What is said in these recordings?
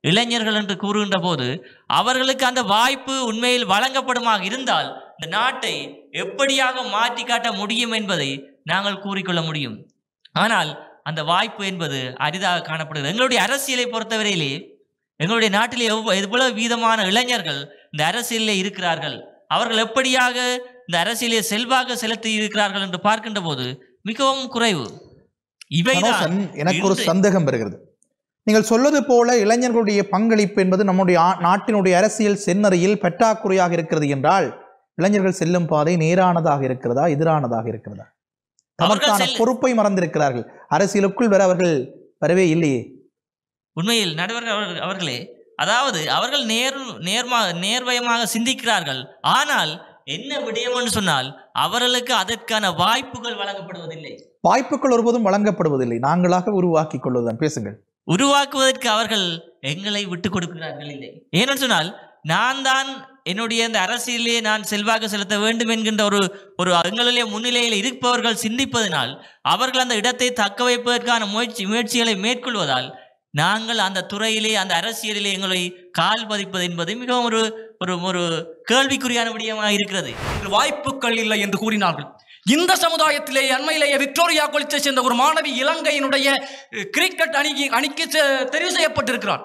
இளைஞர்கள் என்று கூறுகின்ற போது அவர்களுக்கு அந்த வாய்ப்பு உண்மையில் வழங்கப்படுமாக இருந்தால் இந்த நாட்டை எப்படியாக மாற்றி காட்ட முடியும் என்பதை நாங்கள் கூறிக்கொள்ள முடியும் ஆனால் அந்த வாய்ப்பு என்பது அரிதாக காணப்படுகிறது எங்களுடைய அரசியலை பொறுத்தவரையிலே எங்களுடைய நாட்டிலே எவ்வ- எவ்வளவு வீதமான இளைஞர்கள் இந்த அரசியலிலே இருக்கிறார்கள் அவர்கள் எப்படியாக இந்த அரசியலே செல்வாக்கு செலுத்தி இருக்கிறார்கள் என்று பார்க்கின்ற போது மிகவும் குறைவு இவைதான் மனோசன், எனக்கு ஒரு இன்று- சந்தேகம் வருகிறது நீங்கள் சொல்வது போல இளைஞர்களுடைய பங்களிப்பு என்பது நம்முடைய ஆ- நாட்டினுடைய அரசியல் செந்நறையில் பற்றாக்குறையாக இருக்கிறது என்றால் இளைஞர்கள் செல்லும் பாதை நேரானதாக இருக்கிறதா எதிரானதாக இருக்கிறதா அவர்கள் தமக்கான செல்ல- பொறுப்பை மறந்திருக்கிறார்கள் அரசியலுக்குள் வர அவர்கள் வரவே இல்லையே உண்மையில் நடுவர் அவர்கள்- அவர்களே அதாவது அவர்கள் நேர் நேர்மா நேர்வயமாக சிந்திக்கிறார்கள் ஆனால் என்ன விடயம் என்று சொன்னால் அவர்களுக்கு அதற்கான வாய்ப்புகள் வழங்கப்படுவதில்லை வாய்ப்புகள் ஒருபோதும் வழங்கப்படுவதில்லை நாங்களாக உருவாக்கி கொள்வதுதான் பேசுங்கள் உருவாக்குவதற்கு அவர்கள் எங்களை விட்டு கொடுக்கிறார்கள் இல்லை ஏனென்று சொன்னால் நான் தான் என்னுடைய இந்த அரசியலே நான் செல்வாக்கு செலுத்த வேண்டும் என்கின்ற ஒரு ஒரு எங்களிலே முன்னிலையில் இருப்பவர்கள் சிந்திப்பதனால் அவர்கள் அந்த இடத்தை தக்க வைப்பதற்கான முயற்சி முயற்சிகளை மேற்கொள்வதால் நாங்கள் அந்த துறையிலே அந்த அரசியலிலே எங்களை கால் பதிப்பது என்பது மிகவும் ஒரு ஒரு ஒரு கேள்விக்குறியான விடயமாக இருக்கிறது வாய்ப்புகள் இல்லை என்று கூறினார்கள் இந்த சமுதாயத்திலே அண்மையிலேயே விக்டோரியா கொலிச்சை சேர்ந்த ஒரு மாணவி இலங்கையினுடைய அஹ், கிரிக்கெட் அணிக்கு அணிக்கு செ- தெரிவு செய்யப்பட்டிருக்கிறான்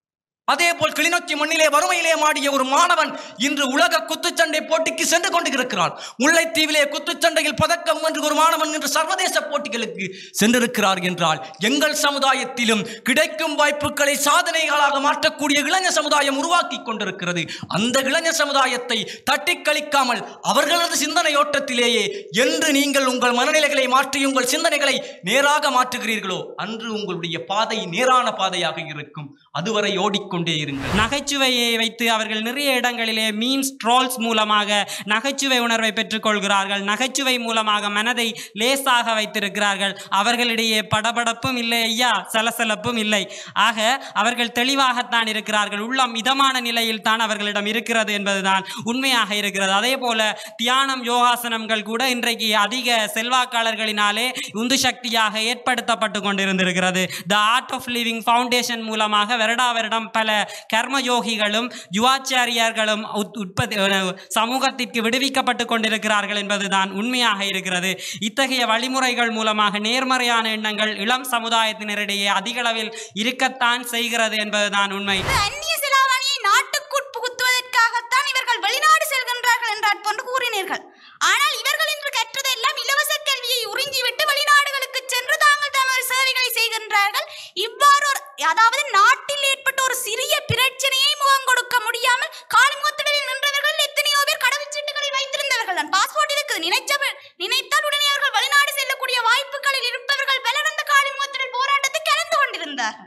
அதே போல் கிளிநொச்சி மண்ணிலே வறுமையிலே மாடிய ஒரு மாணவன் இன்று உலக குத்துச்சண்டை போட்டிக்கு சென்று கொண்டிருக்கிறான் முல்லைத்தீவிலே குத்துச்சண்டையில் பதக்கம் வென்று ஒரு மாணவன் இன்று சர்வதேச போட்டிகளுக்கு சென்றிருக்கிறார் என்றால் எங்கள் சமுதாயத்திலும் கிடைக்கும் வாய்ப்புகளை சாதனைகளாக மாற்றக்கூடிய இளைஞர் சமுதாயம் உருவாக்கி கொண்டிருக்கிறது அந்த இளைஞர் சமுதாயத்தை தட்டி கழிக்காமல் அவர்களது சிந்தனை ஓட்டத்திலேயே என்று நீங்கள் உங்கள் மனநிலைகளை மாற்றி உங்கள் சிந்தனைகளை நேராக மாற்றுகிறீர்களோ அன்று உங்களுடைய பாதை நேரான பாதையாக இருக்கும் அதுவரை ஓடிக்கொண்டே இருங்கள் நகைச்சுவையை வைத்து அவர்கள் நிறைய இடங்களிலே மீம்ஸ் ட்ரோல்ஸ் மூலமாக நகைச்சுவை உணர்வை பெற்றுக்கொள்கிறார்கள் நகைச்சுவை மூலமாக மனதை லேசாக வைத்திருக்கிறார்கள் அவர்களிடையே படபடப்பும் இல்லை ஐயா சலசலப்பும் இல்லை ஆக அவர்கள் தெளிவாகத்தான் இருக்கிறார்கள் உள்ளம் இதமான நிலையில் தான் அவர்களிடம் இருக்கிறது என்பதுதான் உண்மையாக இருக்கிறது அதே போல தியானம் யோகாசனங்கள் கூட இன்றைக்கு அதிக செல்வாக்காளர்களினாலே உந்து சக்தியாக ஏற்படுத்தப்பட்டு கொண்டிருந்திருக்கிறது the art of living foundation மூலமாக வருடா வருடம் பல கர்மயோகிகளும் யுவாச்சாரியர்களும் உத்- உற்பத்தி அஹ், சமூகத்திற்கு விடுவிக்கப்பட்டு கொண்டிருக்கிறார்கள் என்பதுதான் உண்மையாக இருக்கிறது இத்தகைய வழிமுறைகள் மூலமாக நேர்மறையான எண்ணங்கள் இளம் சமுதாயத்தினரிடையே அதிகளவில் இருக்கத்தான் செய்கிறது என்பதுதான் உண்மை அந்நிய செலாவணியை நாட்டுக்குள் புகுத்துவதற்காகத்தான் இவர்கள் வெளிநாடு செல்கின்றார்கள் என்றார் போன்று கூறினீர்கள் ஆனால் இவர்கள் இன்று கற்றதெல்லாம் இலவச கல்வியை உறிஞ்சிவிட்டு வெளிநாடுகளுக்கு சென்று தாங்கள் தமது சேவைகளை செய்கின்றார்கள் இவ்வாறு ஒரு அதாவது நாட்டில் ஏற்பட்ட ஒரு சிறிய பிரச்சனையை முகம் கொடுக்க முடியாமல் காலிமுகத்திடலில் நின்றவர்கள் எத்தனையோ பேர் கடவுச்சீட்டுகளை வைத்திருந்தவர்கள் தான் பாஸ்போர்ட் இருக்குது நினைச்ச நினைத்தால் உடனே அவர்கள் வெளிநாடு செல்லக்கூடிய வாய்ப்புகளில் இருப்பவர்கள் பலர் அந்த காலிமுகத்திடல் போராட்டத்தில் கலந்து கொண்டிருந்தார்கள்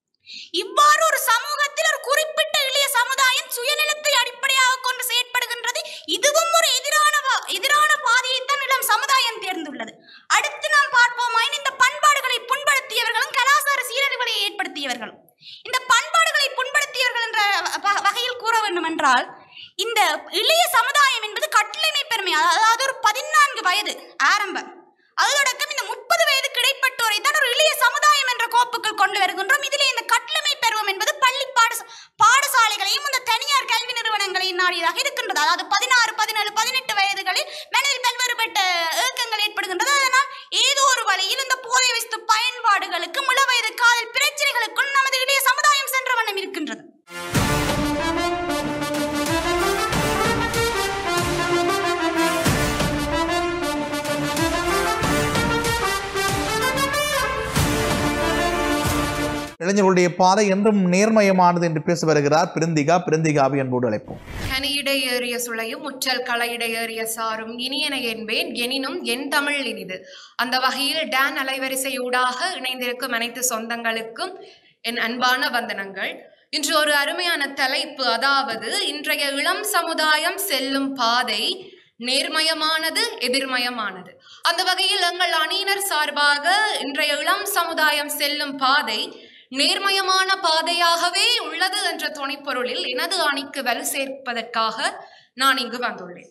இவ்வாறு ஒரு சமூகத்தில் ஒரு குறிப்பிட்ட எளிய சமுதாயம் சுயநலத்தை அடிப்படையாக கொண்டு செயற்படுகின்றது இதுவும் ஒரு எதிரான வா- எதிரான பாதையைத்தான் இளம் சமுதாயம் தேர்ந்துள்ளது அடுத்து நாம் பார்ப்போமாயின் இந்த பண்பாடுகளை புண்படுத்தியவர்களும் கலாச்சார சீரழிவுகளை ஏற்படுத்தியவர்களும் இந்த பண்பாடுகளை புண்படுத்தியவர்கள் என்ற வ- வகையில் கூற வேண்டும் என்றால் இந்த இளைய சமுதாயம் என்பது கட்டளைமை பெருமை அதாவது ஒரு பதினான்கு வயது ஆரம்பம் அது தொடக்கம் இந்த முப்பது வயதுக்கு இடைப்பட்டோரை தான் ஒரு இளைய சமுதாயம் என்ற கோப்புக்குள் கொண்டு வருகின்றோம் இதிலே இந்த கட்டளமை பருவம் என்பது பள்ளி பாடச பாடசாலைகளையும் இந்த தனியார் கல்வி நிறுவனங்களையும் நாடியதாக இருக்கின்றது அதாவது பதினாறு பதினேழு பதினெட்டு வயதுகளில் மனதில் பல்வேறுபட்ட ஏக்கங்கள் ஏற்படுகின்றது அதனால் ஏதோ ஒரு வழியில் இந்த போதை வஸ்து பயன்பாடுகளுக்கும் இளவயது காதல் பிரச்சனைகளுக்கும் நமது இளைய சமுதாயம் சென்ற வண்ணம் இருக்கின்றது இளைஞர்களுடைய பாதை என்றும் நேர்மயமானது என்று பேசி வருகிறார் பிருந்திகா பிருந்திகாவை அன்போடு அழைப்போம் கனியிடை ஏறிய சுளையும் முற்றல் களையிடை ஏறிய சாரும் இனியன என்பேன் எனினும் என் தமிழ் இனிது அந்த வகையில் டான் அலைவரிசை ஊடாக இணைந்திருக்கும் அனைத்து சொந்தங்களுக்கும் என் அன்பான வந்தனங்கள் இன்று ஒரு அருமையான தலைப்பு அதாவது இன்றைய இளம் சமுதாயம் செல்லும் பாதை நேர்மயமானது எதிர்மயமானது அந்த வகையில் எங்கள் அணியினர் சார்பாக இன்றைய இளம் சமுதாயம் செல்லும் பாதை நேர்மயமான பாதையாகவே உள்ளது என்ற துணைப்பொருளில் எனது அணிக்கு வலு சேர்ப்பதற்காக நான் இங்கு வந்துள்ளேன்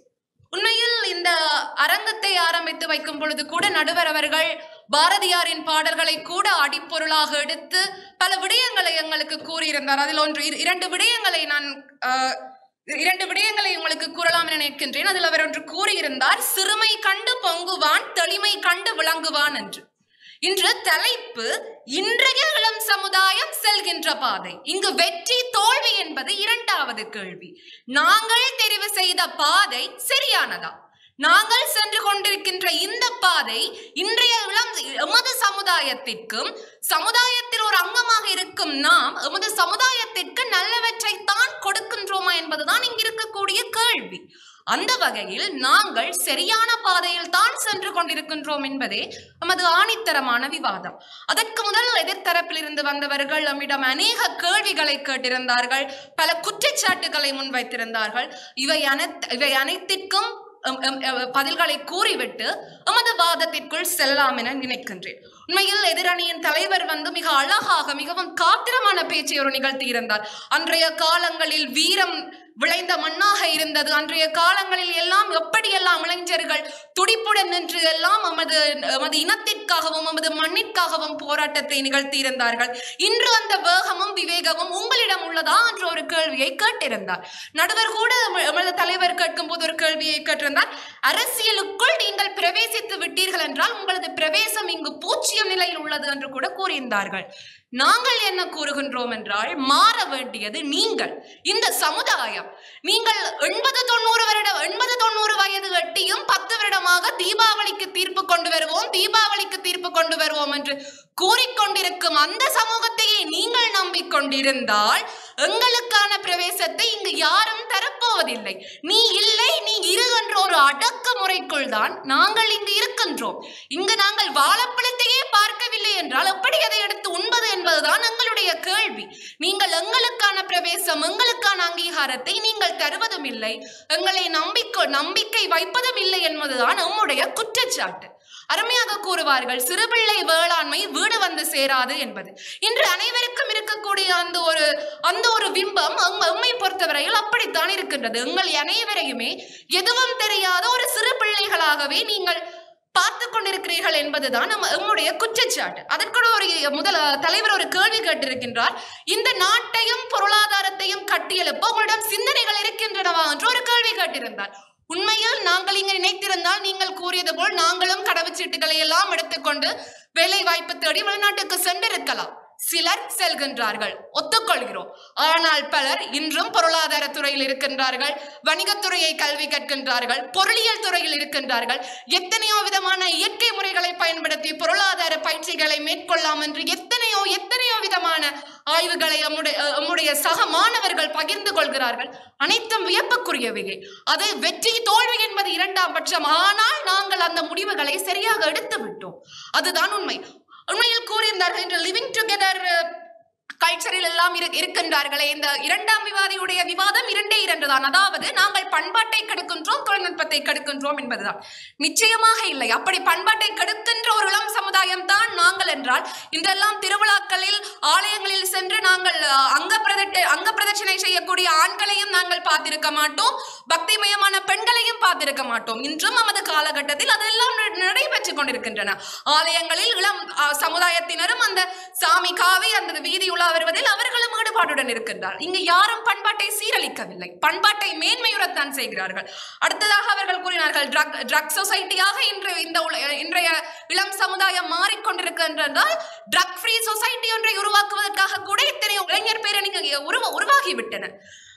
உண்மையில் இந்த அரங்கத்தை ஆரம்பித்து வைக்கும் பொழுது கூட நடுவர் அவர்கள் பாரதியாரின் பாடல்களை கூட அடிப்பொருளாக எடுத்து பல விடயங்களை எங்களுக்கு கூறியிருந்தார் அதில் ஒன்று இர- இரண்டு விடயங்களை நான் ஆஹ், இரண்டு விடயங்களை உங்களுக்கு கூறலாம் என நினைக்கின்றேன் அதில் அவர் ஒன்று கூறியிருந்தார் சிறுமை கண்டு பொங்குவான் தெளிமை கண்டு விளங்குவான் என்று இன்று தலைப்பு இன்றைய இளம் சமுதாயம் செல்கின்ற பாதை இங்கு வெற்றி தோல்வி என்பது இரண்டாவது கேள்வி நாங்கள் தெரிவு செய்த பாதை சரியானதா நாங்கள் சென்று கொண்டிருக்கின்ற இந்த பாதை இன்றைய இளம் எமது சமுதாயத்திற்கும் சமுதாயத்தில் ஒரு அங்கமாக இருக்கும் நாம் எமது சமுதாயத்திற்கு நல்லவற்றை தான் கொடுக்கின்றோமா என்பதுதான் இங்கு இருக்கக்கூடிய கேள்வி அந்த வகையில் நாங்கள் சரியான பாதையில் தான் சென்று கொண்டிருக்கின்றோம் என்பதே நமது ஆணித்தரமான விவாதம் அதற்கு முதல் எதிர்த்தரப்பிலிருந்து வந்தவர்கள் நம்மிடம் அநேக கேள்விகளை கேட்டிருந்தார்கள் பல குற்றச்சாட்டுகளை முன்வைத்திருந்தார்கள் இவை அனைத் இவை அனைத்திற்கும் எம், எம், எம், பதில்களை கூறிவிட்டு எமது வாதத்திற்குள் செல்லலாம் என நினைக்கின்றேன் உண்மையில் எதிரணியின் தலைவர் வந்து மிக அழகாக மிகவும் காத்திரமான பேச்சை ஒரு நிகழ்த்தி இருந்தார் அன்றைய காலங்களில் வீரம் விளைந்த மண்ணாக இருந்தது அன்றைய காலங்களில் எல்லாம் எப்படியெல்லாம் இளைஞர்கள் துடிப்புடன் நின்று எல்லாம் நமது நமது இனத்திற்காகவும் நமது மண்ணிற்காகவும் போராட்டத்தை நிகழ்த்தி இருந்தார்கள் இன்று அந்த வேகமும் விவேகமும் உங்களிடம் உள்ளதா என்ற ஒரு கேள்வியை கேட்டிருந்தார் நடுவர் கூட எம- எமது தலைவர் கேட்கும் போது ஒரு கேள்வியை கேட்டிருந்தார் அரசியலுக்குள் நீங்கள் பிரவேசித்து விட்டீர்கள் என்றால் உங்களது பிரவேசம் இங்கு பூச்சியம் நிலையில் உள்ளது என்று கூட கூறியிருந்தார்கள் நாங்கள் என்ன கூறுகின்றோம் என்றால் மாற வேண்டியது நீங்கள் இந்த சமுதாயம் நீங்கள் எண்பது தொண்ணூறு வருடம் எண்பது தொண்ணூறு வயது எட்டியும் பத்து வருடமாக தீபாவளிக்கு தீர்ப்பு கொண்டு வருவோம் தீபாவளிக்கு தீர்ப்பு கொண்டு வருவோம் என்று கூறிக்கொண்டிருக்கும் அந்த சமூகத்தையே நீங்கள் நம்பிக்கொண்டிருந்தால் எங்களுக்கான பிரவேசத்தை இங்கு யாரும் தரப்போவதில்லை நீ இல்லை நீ இரு என்ற ஒரு அடக்குமுறைக்குள் தான் நாங்கள் இங்கு இருக்கின்றோம் இங்கு நாங்கள் வாழைப்பழத்தையே பார்க்கவில்லை என்றால் எப்படி அதை எடுத்து உண்பது என்பதுதான் எங்களுடைய கேள்வி நீங்கள் எங்களுக்கான பிரவேசம் எங்களுக்கான அங்கீகாரத்தை நீங்கள் தருவதும் இல்லை எங்களை நம்பிக்கை நம்பிக்கை வைப்பதும் இல்லை என்பதுதான் நம்முடைய குற்றச்சாட்டு அருமையாக கூறுவார்கள் சிறுபிள்ளை வேளாண்மை வீடு வந்து சேராது என்பது இன்று அனைவருக்கும் இருக்கக்கூடிய அந்த ஒரு அந்த ஒரு பிம்பம் எம்- எம்மை பொறுத்தவரையில் அப்படித்தான் இருக்கின்றது எங்கள் அனைவரையுமே எதுவும் தெரியாத ஒரு சிறு பிள்ளைகளாகவே நீங்கள் பார்த்து கொண்டிருக்கிறீர்கள் என்பதுதான் நம்ம எம்முடைய குற்றச்சாட்டு அதற்குள்ள ஒரு முதல் தலைவர் ஒரு கேள்வி கேட்டிருக்கின்றார் இந்த நாட்டையும் பொருளாதாரத்தையும் கட்டியெழுப்ப உங்களிடம் சிந்தனைகள் இருக்கின்றனவா என்று ஒரு கேள்வி கேட்டிருந்தார் உண்மையில் நாங்கள் இங்கு நினைத்திருந்தால் நீங்கள் கூறியது போல் நாங்களும் கடவுச்சீட்டுகளை எல்லாம் எடுத்துக்கொண்டு வேலை வாய்ப்பு தேடி வெளிநாட்டுக்கு சென்றிருக்கலாம் சிலர் செல்கின்றார்கள் ஒத்துக்கொள்கிறோம் ஆனால் பலர் இன்றும் பொருளாதார துறையில் இருக்கின்றார்கள் வணிகத்துறையை கல்வி கற்கின்றார்கள் பொருளியல் துறையில் இருக்கின்றார்கள் எத்தனையோ விதமான இயற்கை முறைகளை பயன்படுத்தி பொருளாதார பயிற்சிகளை மேற்கொள்ளலாம் என்று எத்தனையோ எத்தனையோ விதமான ஆய்வுகளை நம்முடைய நம்முடைய சக மாணவர்கள் பகிர்ந்து கொள்கிறார்கள் அனைத்தும் வியப்புக்குரியவையே அது வெற்றி தோல்வி என்பது இரண்டாம் பட்சம் ஆனால் நாங்கள் அந்த முடிவுகளை சரியாக எடுத்து விட்டோம் அதுதான் உண்மை உண்மையில் கூறியிருந்தார்கள் இன்று லிவிங் டுகெதர் கல்ச்சரில் எல்லாம் இரு இருக்கின்றார்களே இந்த இரண்டாம் விவாதியுடைய விவாதம் இரண்டே இரண்டு தான் அதாவது நாங்கள் பண்பாட்டை கெடுக்கின்றோம் தொழில்நுட்பத்தை கெடுக்கின்றோம் என்பதுதான் நிச்சயமாக இல்லை அப்படி பண்பாட்டை கெடுக்கின்ற ஒரு இளம் சமுதாயம் தான் நாங்கள் என்றால் இன்றெல்லாம் திருவிழாக்களில் ஆலயங்களில் சென்று நாங்கள் அஹ், அங்க பிரதட்ட அங்க பிரதட்சணை செய்யக்கூடிய ஆண்களையும் நாங்கள் பார்த்திருக்க மாட்டோம் பக்திமயமான பெண்களையும் பார்த்திருக்க மாட்டோம் இன்றும் நமது காலகட்டத்தில் அதெல்லாம் ந- நடைபெற்றுக் கொண்டிருக்கின்றன ஆலயங்களில் இளம் அஹ், சமுதாயத்தினரும் அந்த சாமி காவி அந்த வீதி உலா வருவதில் அவர்களும் ஈடுபாடுடன் இருக்கின்றார் இங்கு யாரும் பண்பாட்டை சீரழிக்கவில்லை பண்பாட்டை மேன்மையுறத்தான் செய்கிறார்கள் அடுத்ததாக அவர்கள் கூறினார்கள் ட்ரக் ட்ரக் சொசைட்டியாக இன்று இந்த உல- இன்றைய இளம் சமுதாயம் மாறிக்கொண்டிருக்கின்றதால் ட்ரக் ஃப்ரீ சொசைட்டி ஒன்றை உருவாக்குவதற்காக கூட இத்தனை இளைஞர் பேரணிகள் உருவ உருவாகிவிட்டன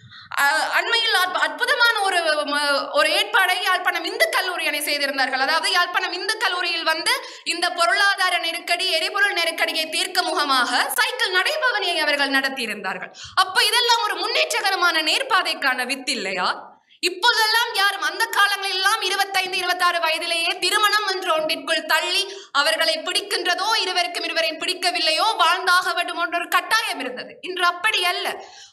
அஹ் அண்மையில் அற்ப- அற்புதமான ஒரு ம- ஒரு ஏற்பாடை யாழ்ப்பாணம் இந்து கல்லூரி அணை செய்திருந்தார்கள் அதாவது யாழ்ப்பாணம் இந்து கல்லூரியில் வந்து இந்த பொருளாதார நெருக்கடி எரிபொருள் நெருக்கடியை தீர்க்க முகமாக சைக்கிள் நடைபவனியை அவர்கள் நடத்தியிருந்தார்கள் அப்ப இதெல்லாம் ஒரு முன்னேற்றகரமான நேர்பாதைக்கான வித்து இல்லையா இப்போதெல்லாம் யாரும் அந்த காலங்களில் எல்லாம் இருபத்தைந்து இருபத்தாறு வயதிலேயே திருமணம் என்ற ஒன்றிற்குள் தள்ளி அவர்களை பிடிக்கின்றதோ இருவருக்கும் இருவரை பிடிக்கவில்லையோ வாழ்ந்தாக வேண்டும் என்ற ஒரு கட்டாயம் இருந்தது இன்று அப்படி அல்ல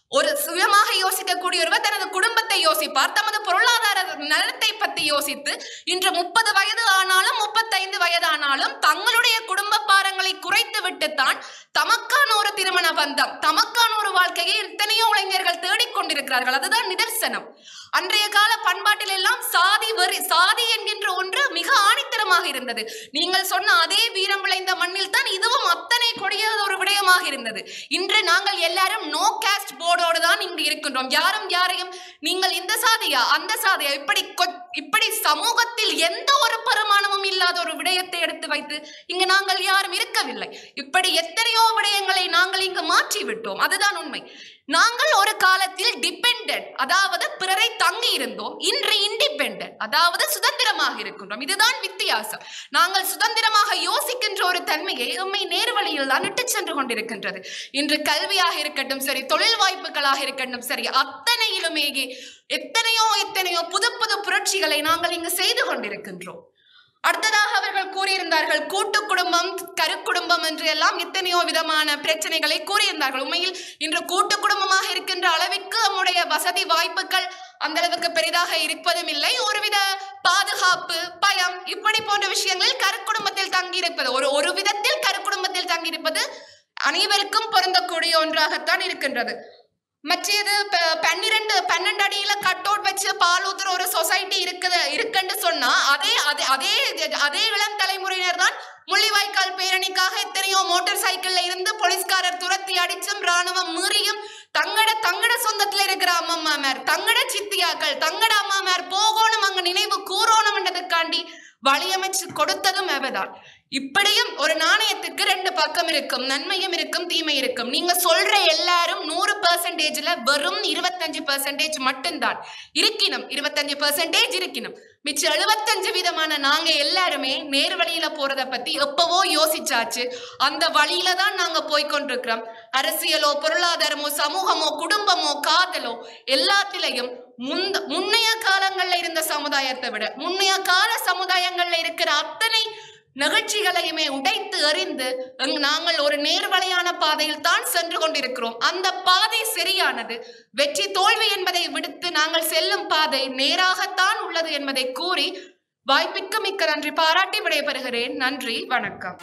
ஒரு சுயமாக யோசிக்கக்கூடிய ஒருவர் தனது குடும்பத்தை யோசிப்பார் தமது பொருளாதார நலத்தை பற்றி யோசித்து இன்று முப்பது வயது ஆனாலும் முப்பத்தைந்து வயது ஆனாலும் தங்களுடைய குடும்ப பாரங்களை குறைத்து விட்டுத்தான் தமக்கான ஒரு திருமண பந்தம் தமக்கான ஒரு வாழ்க்கையை எத்தனையோ இளைஞர்கள் தேடிக்கொண்டிருக்கிறார்கள் அதுதான் நிதர்சனம் அன்றைய கால பண்பாட்டில் எல்லாம் சாதி வெறி சாதி என்கின்ற ஒன்று மிக ஆணித்தரமாக இருந்தது நீங்கள் சொன்ன அதே வீரம் விளைந்த மண்ணில் தான் இதுவும் அத்தனை கொடியது ஒரு விடயமாக இருந்தது இன்று நாங்கள் எல்லாரும் நோ காஸ்ட் போர்டோடு தான் இங்கு இருக்கின்றோம் யாரும் யாரையும் நீங்கள் இந்த சாதியா அந்த சாதியா இப்படி கொ- இப்படி சமூகத்தில் எந்த ஒரு பெருமானமும் இல்லாத ஒரு விடயத்தை எடுத்து வைத்து இங்கு நாங்கள் யாரும் இருக்கவில்லை இப்படி எத்தனையோ விடயங்களை நாங்கள் இங்கு மாற்றி விட்டோம் அதுதான் உண்மை நாங்கள் ஒரு காலத்தில் டிபெண்டன்ட் அதாவது பிறரை தங்கி இருந்தோம் இன்று இண்டிபெண்டன்ட் அதாவது சுதந்திரமாக இருக்கின்றோம் இதுதான் வித்தியாசம் நாங்கள் சுதந்திரமாக யோசிக்கின்ற ஒரு தன்மையை எம்மை நேர்வழியில் தான் இட்டுச் சென்று கொண்டிருக்கின்றது இன்று கல்வியாக இருக்கட்டும் சரி தொழில் வாய்ப்புகளாக இருக்கட்டும் சரி அத்தனையிலுமே எத்தனையோ எத்தனையோ புது புது புரட்சிகளை நாங்கள் இங்கு செய்து கொண்டிருக்கின்றோம் அடுத்ததாக அவர்கள் கூறியிருந்தார்கள் கூட்டு குடும்பம் கருக்குடும்பம் என்று எல்லாம் எத்தனையோ விதமான பிரச்சனைகளை கூறியிருந்தார்கள் உண்மையில் இன்று கூட்டு குடும்பமாக இருக்கின்ற அளவிற்கு நம்முடைய வசதி வாய்ப்புகள் அந்த அளவுக்கு பெரிதாக இருப்பதும் இல்லை ஒருவித பாதுகாப்பு பயம் இப்படி போன்ற விஷயங்களில் கருக்குடும்பத்தில் தங்கியிருப்பது ஒரு ஒரு விதத்தில் கருக்குடும்பத்தில் தங்கியிருப்பது அனைவருக்கும் பொருந்தக்கூடிய ஒன்றாகத்தான் இருக்கின்றது மற்றது ப- பன்னிரண்டு பன்னெண்டு அடியில கட் அவுட் வச்சு பால் ஊத்துற ஒரு சொசைட்டி இருக்குது இருக்குன்னு சொன்னா அதே அதே அதே அதே இளம் தலைமுறையினர் தான் முள்ளிவாய்க்கால் பேரணிக்காக எத்தனையோ மோட்டார் சைக்கிள்ல இருந்து போலீஸ்காரர் துரத்தி அடிச்சும் ராணுவம் மீறியும் தங்கட தங்கட சொந்தத்துல இருக்கிற அம்மம்மாமார் தங்கட சித்தியாக்கள் தங்கட அம்மாமார் போகணும் அங்க நினைவு கூறணும்ன்றதுக்காண்டி வழியமைச்சு கொடுத்ததும் அவதான் இப்படியும் ஒரு நாணயத்துக்கு ரெண்டு பக்கம் இருக்கும் நன்மையும் இருக்கும் தீமை இருக்கும் நீங்க சொல்ற எல்லாரும் நூறு பெர்சன்டேஜ்ல வெறும் இருபத்தஞ்சு பெர்சன்டேஜ் மட்டும்தான் இருக்கணும் இருபத்தஞ்சு பெர்சன்டேஜ் இருக்கணும் மிச்சம் எழுபத்தஞ்சு விதமான நாங்க எல்லாருமே நேர் வழியில போறத பத்தி எப்பவோ யோசிச்சாச்சு அந்த வழியில தான் நாங்க போய்க்கொண்டிருக்கிறோம் அரசியலோ பொருளாதாரமோ சமூகமோ குடும்பமோ காதலோ எல்லாத்திலையும் முந்த முன்னைய காலங்கள்ல இருந்த சமுதாயத்தை விட முன்னைய கால சமுதாயங்கள்ல இருக்கிற அத்தனை நிகழ்ச்சிகளையுமே உடைத்து எறிந்து எங்- நாங்கள் ஒரு நேர்வழியான பாதையில் தான் சென்று கொண்டிருக்கிறோம் அந்த பாதை சரியானது வெற்றி தோல்வி என்பதை விடுத்து நாங்கள் செல்லும் பாதை நேராகத்தான் உள்ளது என்பதை கூறி வாய்ப்பிற்கு மிக்க நன்றி பாராட்டி விடைபெறுகிறேன் நன்றி வணக்கம்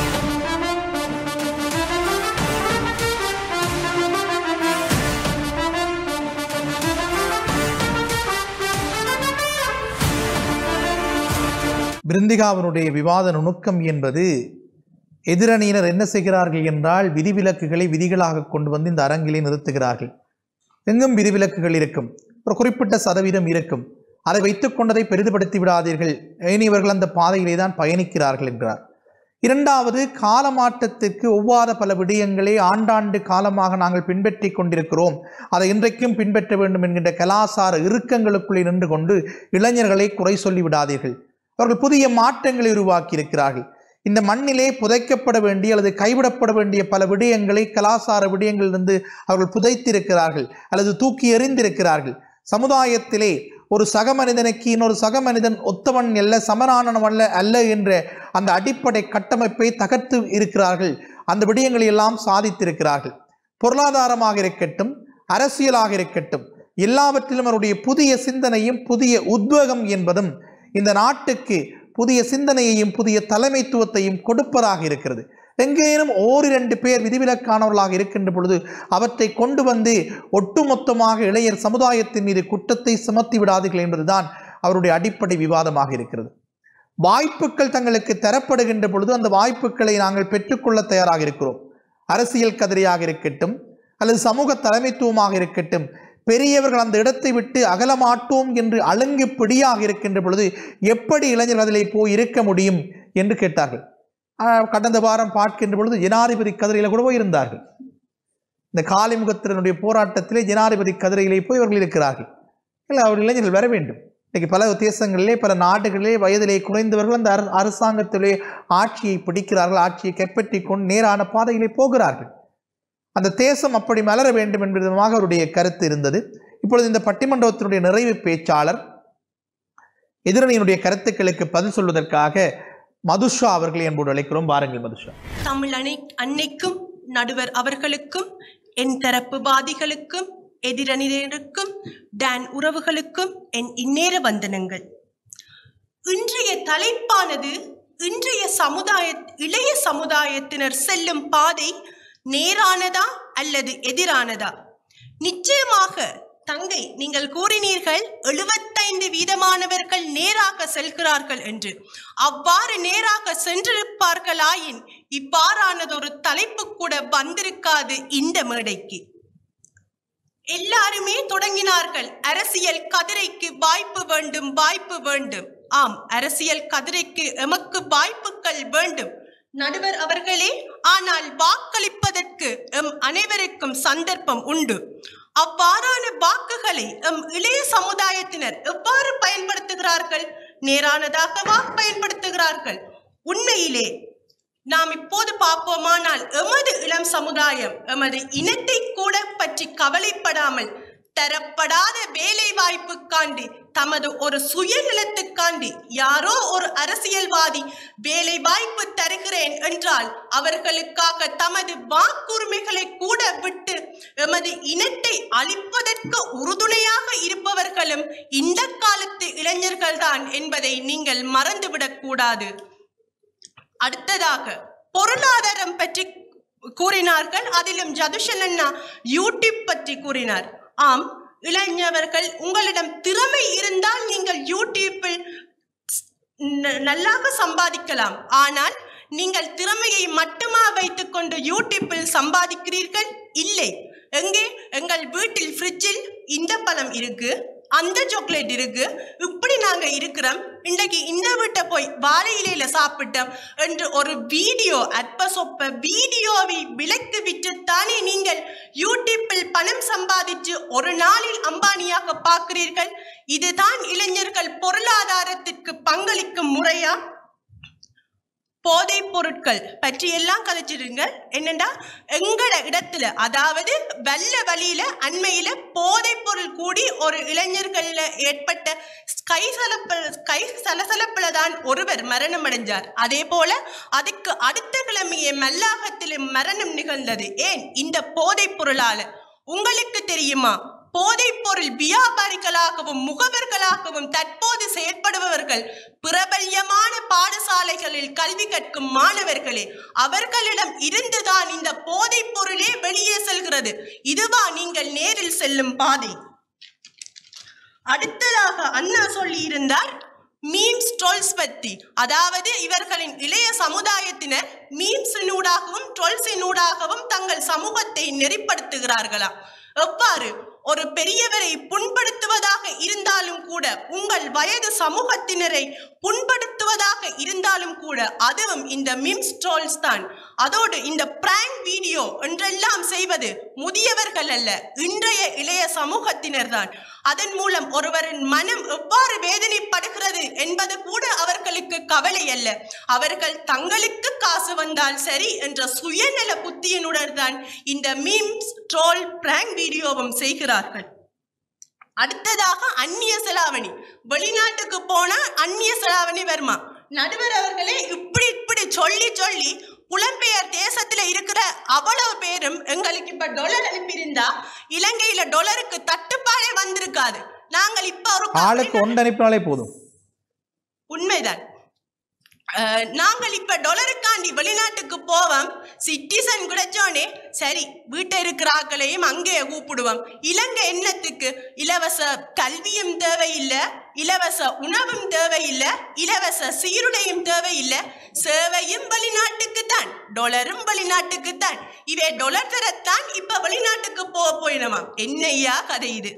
பிருந்திகாவினுடைய விவாத நுணுக்கம் என்பது எதிரணியினர் என்ன செய்கிறார்கள் என்றால் விதிவிலக்குகளை விதிகளாக கொண்டு வந்து இந்த அரங்கிலே நிறுத்துகிறார்கள் எங்கும் விதிவிலக்குகள் இருக்கும் ஒரு குறிப்பிட்ட சதவீதம் இருக்கும் அதை வைத்துக் கொண்டதை பெரிதுபடுத்தி விடாதீர்கள் ஏனியவர்கள் அந்த பாதையிலே தான் பயணிக்கிறார்கள் என்றார் இரண்டாவது காலமாற்றத்திற்கு ஒவ்வாத பல விடயங்களை ஆண்டாண்டு காலமாக நாங்கள் பின்பற்றி கொண்டிருக்கிறோம் அதை இன்றைக்கும் பின்பற்ற வேண்டும் என்கின்ற கலாசார இறுக்கங்களுக்குள்ளே நின்று கொண்டு இளைஞர்களை குறை சொல்லி விடாதீர்கள் அவர்கள் புதிய மாற்றங்களை உருவாக்கி இருக்கிறார்கள் இந்த மண்ணிலே புதைக்கப்பட வேண்டிய அல்லது கைவிடப்பட வேண்டிய பல விடயங்களை கலாசார விடயங்களிலிருந்து அவர்கள் புதைத்திருக்கிறார்கள் அல்லது தூக்கி எறிந்திருக்கிறார்கள் சமுதாயத்திலே ஒரு சக மனிதனுக்கு இன்னொரு சக மனிதன் ஒத்தவன் அல்ல சமனானவன் அல்ல அல்ல என்ற அந்த அடிப்படை கட்டமைப்பை தகர்த்து இருக்கிறார்கள் அந்த விடயங்களை எல்லாம் சாதித்திருக்கிறார்கள் பொருளாதாரமாக இருக்கட்டும் அரசியலாக இருக்கட்டும் எல்லாவற்றிலும் அவருடைய புதிய சிந்தனையும் புதிய உத்வேகம் என்பதும் இந்த நாட்டுக்கு புதிய சிந்தனையையும் புதிய தலைமைத்துவத்தையும் கொடுப்பதாக இருக்கிறது எங்கேனும் ஓரிரண்டு பேர் விதிவிலக்கானவர்களாக இருக்கின்ற பொழுது அவற்றை கொண்டு வந்து ஒட்டுமொத்தமாக இளையர் சமுதாயத்தின் மீது குற்றத்தை சுமத்தி விடாதீர்கள் என்பதுதான் அவருடைய அடிப்படை விவாதமாக இருக்கிறது வாய்ப்புகள் தங்களுக்கு தரப்படுகின்ற பொழுது அந்த வாய்ப்புகளை நாங்கள் பெற்றுக்கொள்ள தயாராக இருக்கிறோம் அரசியல் கதிரியாக இருக்கட்டும் அல்லது சமூக தலைமைத்துவமாக இருக்கட்டும் பெரியவர்கள் அந்த இடத்தை விட்டு அகலமாட்டோம் என்று அழுங்கு பிடியாக இருக்கின்ற பொழுது எப்படி இளைஞர்கள் அதிலே போய் இருக்க முடியும் என்று கேட்டார்கள் ஆஹ் கடந்த வாரம் பார்க்கின்ற பொழுது ஜனாதிபதி கதிரையில் கூட போய் இருந்தார்கள் இந்த காளிமுகத்தினுடைய போராட்டத்திலே ஜனாதிபதி கதிரையிலே போய் அவர்கள் இருக்கிறார்கள் இல்லை அவர் இளைஞர்கள் வர வேண்டும் இன்னைக்கு பல தேசங்களிலே பல நாடுகளிலே வயதிலே குறைந்தவர்கள் அந்த அர- அரசாங்கத்திலே ஆட்சியை பிடிக்கிறார்கள் ஆட்சியை கைப்பற்றி கொண்டு நேரான பாதையிலே போகிறார்கள் அந்த தேசம் அப்படி மலர வேண்டும் என்ற விதமாக அவருடைய கருத்து இருந்தது இப்பொழுது இந்த பட்டிமன்றத்தினுடைய நிறைவு பேச்சாளர் எதிரணியினுடைய கருத்துக்களுக்கு பதில் சொல்வதற்காக மதுஷா அவர்களை என்போடு அழைக்கிறோம் வாருங்கள் மதுஷா தமிழ் அணை அன்னைக்கும் நடுவர் அவர்களுக்கும் என் தரப்பு வாதிகளுக்கும் எதிரணியருக்கும் டான் உறவுகளுக்கும் என் இந்நேர வந்தனங்கள் இன்றைய தலைப்பானது இன்றைய சமுதாய இளைய சமுதாயத்தினர் செல்லும் பாதை நேரானதா அல்லது எதிரானதா நிச்சயமாக தங்கை நீங்கள் கூறினீர்கள் எழுபத்தைந்து வீதமானவர்கள் நேராக செல்கிறார்கள் என்று அவ்வாறு நேராக சென்றிருப்பார்களாயின் இவ்வாறானதொரு தலைப்பு கூட வந்திருக்காது இந்த மேடைக்கு எல்லாருமே தொடங்கினார்கள் அரசியல் கதிரைக்கு வாய்ப்பு வேண்டும் வாய்ப்பு வேண்டும் ஆம் அரசியல் கதிரைக்கு எமக்கு வாய்ப்புகள் வேண்டும் நடுவர் அவர்களே ஆனால் வாக்களிப்பதற்கு எம் அனைவருக்கும் சந்தர்ப்பம் உண்டு அவ்வாறான வாக்குகளை எம் இளைய சமுதாயத்தினர் எவ்வாறு பயன்படுத்துகிறார்கள் நேரானதாகவா பயன்படுத்துகிறார்கள் உண்மையிலே நாம் இப்போது பார்ப்போமானால் எமது இளம் சமுதாயம் எமது இனத்தை கூட பற்றி கவலைப்படாமல் தரப்படாத வேலை வாய்ப்புக்காண்டி தமது ஒரு சுயநலத்துக்காண்டி யாரோ ஒரு அரசியல்வாதி வேலை வாய்ப்பு தருகிறேன் என்றால் அவர்களுக்காக தமது வாக்குரிமைகளை கூட விட்டு எமது இனத்தை அழிப்பதற்கு உறுதுணையாக இருப்பவர்களும் இந்த காலத்து இளைஞர்கள்தான் என்பதை நீங்கள் மறந்துவிடக் கூடாது அடுத்ததாக பொருளாதாரம் பற்றி கூறினார்கள் அதிலும் ஜதுஷன் அண்ணா யூடியூப் பற்றி கூறினார் ஆம் இளைஞர்கள் உங்களிடம் திறமை இருந்தால் நீங்கள் யூடியூப்பில் ந- நல்லாக சம்பாதிக்கலாம் ஆனால் நீங்கள் திறமையை மட்டுமா வைத்துக்கொண்டு யூடியூப்பில் சம்பாதிக்கிறீர்கள் இல்லை எங்கே எங்கள் வீட்டில் ஃப்ரிட்ஜில் இந்த பழம் இருக்கு அந்த சாக்லேட் இருக்கு இப்படி நாங்க இருக்கிறோம் இன்றைக்கு இந்த வீட்டை போய் வாழை இலையில சாப்பிட்டோம் என்று ஒரு வீடியோ அற்ப சொப்ப வீடியோவை விலைக்கு விற்றுத்தானே நீங்கள் யூடியூப்பில் பணம் சம்பாதிச்சு ஒரு நாளில் அம்பானியாக பார்க்கிறீர்கள் இதுதான் இளைஞர்கள் பொருளாதாரத்திற்கு பங்களிக்கும் முறையா போதைப் பொருட்கள் பற்றி எல்லாம் கதைச்சிருங்க என்னண்டா எங்கட இடத்துல அதாவது வெள்ள வழியில அண்மையில போதைப் பொருள் கூடி ஒரு இளைஞர்கள்ல ஏற்பட்ட கை சலப்ப கை சலசலப்புல தான் ஒருவர் மரணம் அடைஞ்சார் அதே போல அதுக்கு அடுத்த கிழமையே மல்லாகத்திலும் மரணம் நிகழ்ந்தது ஏன் இந்த போதைப் பொருளால உங்களுக்கு தெரியுமா போதைப் பொருள் வியாபாரிகளாகவும் முகவர்களாகவும் தற்போது செயற்படுபவர்கள் பிரபல்யமான பாடசாலைகளில் கல்வி கற்கும் மாணவர்களே அவர்களிடம் இருந்துதான் இந்த போதைப் பொருளே வெளியே செல்கிறது இதுவா நீங்கள் நேரில் செல்லும் பாதை அடுத்ததாக அண்ணா சொல்லி இருந்தார் மீம்ஸ் ட்ரோல்ஸ் பத்தி அதாவது இவர்களின் இளைய சமுதாயத்தினர் மீம்ஸினூடாகவும் ட்ரோல்ஸினூடாகவும் தங்கள் சமூகத்தை நெறிப்படுத்துகிறார்களா எவ்வாறு ஒரு பெரியவரை புண்படுத்துவதாக இருந்தாலும் கூட உங்கள் வயது சமூகத்தினரை புண்படுத்துவதாக இருந்தாலும் கூட அதுவும் இந்த மிம்ஸ் ட்ரோல்ஸ் தான் அதோடு இந்த பிராங்க் வீடியோ என்றெல்லாம் செய்வது முதியவர்கள் அல்ல இன்றைய இளைய சமூகத்தினர் தான் அதன் மூலம் ஒருவரின் மனம் எவ்வாறு வேதனைப்படுகிறது என்பது கூட அவர்களுக்கு கவலை அல்ல அவர்கள் தங்களுக்கு காசு வந்தால் சரி என்ற சுயநல புத்தியினுடன் தான் இந்த மீம்ஸ் ட்ரோல் பிராங்க் வீடியோவும் செய்கிறார்கள் அடுத்ததாக அந்நிய செலாவணி வெளிநாட்டுக்கு போனா அந்நிய செலாவணி வருமா நடுவர் அவர்களே இப்படி இப்படி சொல்லி சொல்லி புலம்பெயர் தேசத்துல இருக்கிற அவ்வளவு பேரும் எங்களுக்கு இப்ப டொலர் அனுப்பியிருந்தா இலங்கையில டொலருக்கு தட்டுப்பாடே வந்திருக்காது நாங்கள் இப்ப ஒரு ஆளுக்கு ஒன்று அனுப்பினாலே போதும் உண்மைதான் அஹ், நாங்கள் இப்ப டொலருக்காண்டி வெளிநாட்டுக்கு போவோம் சிட்டிசன் கிடைச்சோனே சரி வீட்டை இருக்கிற ஆட்களையும் அங்கேயே கூப்பிடுவோம் இலங்கை என்னத்துக்கு இலவச கல்வியும் தேவையில்லை இலவச உணவும் தேவையில்லை இலவச சீருடையும் தேவையில்லை சேவையும் வெளிநாட்டுக்கு தான் டொலரும் வெளிநாட்டுக்கு தான் இவே டொலர் தரத்தான் இப்ப வெளிநாட்டுக்கு போக போயினவாம் என்னையா கதை இது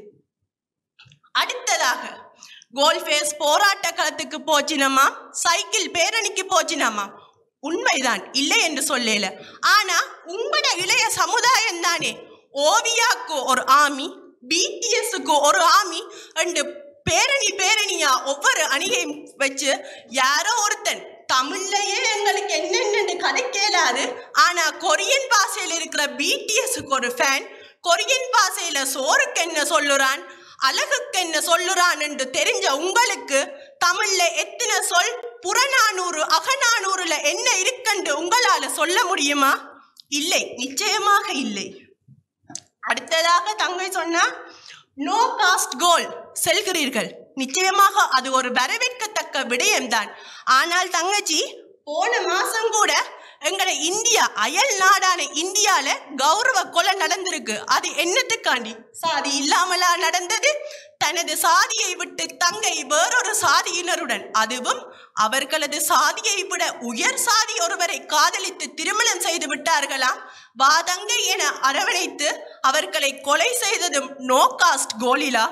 அடுத்ததாக கோல்ஃபேஸ் போராட்ட களத்துக்கு போச்சினமா சைக்கிள் பேரணிக்கு போச்சினமா உண்மைதான் இல்லை என்று சொல்லல ஆனா உங்களோட இளைய சமுதாயம் தானே ஓவியாக்கு ஒரு ஆமி பிடிஎஸ்க்கு ஒரு ஆமி அண்டு பேரணி பேரணியா ஒவ்வொரு அணியையும் வச்சு யாரோ ஒருத்தன் தமிழ்லயே எங்களுக்கு என்னென்னு கதை கேளாது ஆனா கொரியன் பாஷையில இருக்கிற பிடிஎஸ்க்கு ஒரு ஃபேன் கொரியன் பாஷையில சோறுக்கு என்ன சொல்லுறான் அழகுக்கு என்ன சொல்லுறான் என்று தெரிஞ்ச உங்களுக்கு தமிழ்ல எத்தனை சொல் புறநானூறு அகநானூறுல என்ன இருக்குன்னு உங்களால சொல்ல முடியுமா இல்லை நிச்சயமாக இல்லை அடுத்ததாக தங்கை சொன்னா நோ காஸ்ட் கோல் செல்கிறீர்கள் நிச்சயமாக அது ஒரு வரவேற்கத்தக்க விடயம்தான் ஆனால் தங்கச்சி போன மாசம் கூட எங்களை இந்தியா அயல் நாடான இந்தியால கௌரவ கொலை நடந்திருக்கு அது என்னத்துக்காண்டி சாதி இல்லாமலா நடந்தது தனது சாதியை விட்டு தங்கை வேறொரு சாதியினருடன் அதுவும் அவர்களது சாதியை விட உயர் சாதி ஒருவரை காதலித்து திருமணம் செய்து விட்டார்களாம் வாதங்கை என அரவணைத்து அவர்களை கொலை செய்ததும் நோ காஸ்ட் கோலிலா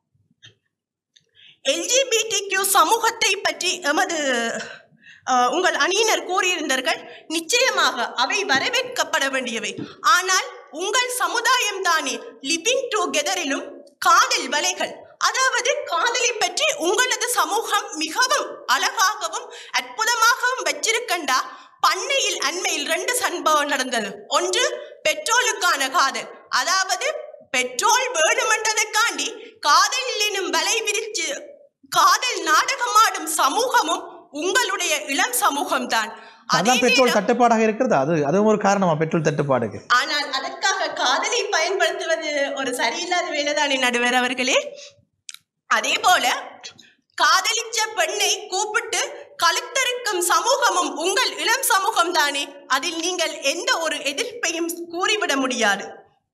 எல்ஜிபிடி சமூகத்தை பற்றி எமது அஹ், உங்கள் அணியினர் கூறியிருந்தார்கள் நிச்சயமாக அவை வரவேற்கப்பட வேண்டியவை ஆனால் உங்கள் சமுதாயம் தானே லிவிங் டுகெதரிலும் காதல் வலைகள் அதாவது காதலை பற்றி உங்களது சமூகம் மிகவும் அழகாகவும் அற்புதமாகவும் வச்சிருக்கண்டா பண்ணையில் அண்மையில் ரெண்டு சம்பவம் நடந்தது ஒன்று பெட்ரோலுக்கான காதல் அதாவது பெட்ரோல் வேணுமென்றதைக்காண்டி காதலில் எனும் வலை விரிச்சு காதல் நாடகமாடும் சமூகமும் உங்களுடைய இளம் சமூகம்தான் அதே அதான் பெட்ரோல் நேரம் தட்டுப்பாடாக இருக்கிறது அது அதுவும் ஒரு காரணமா பெட்ரோல் தட்டுப்பாடுக்கு ஆனால் அதற்காக காதலை பயன்படுத்துவது ஒரு சரியில்லாத வேலைதானே நடுவர் அவர்களே அதே போல காதலிச்ச பெண்ணை கூப்பிட்டு கழுத்தறுக்கும் சமூகமும் உங்கள் இளம் சமூகம் தானே அதில் நீங்கள் எந்த ஒரு எதிர்ப்பையும் கூறிவிட முடியாது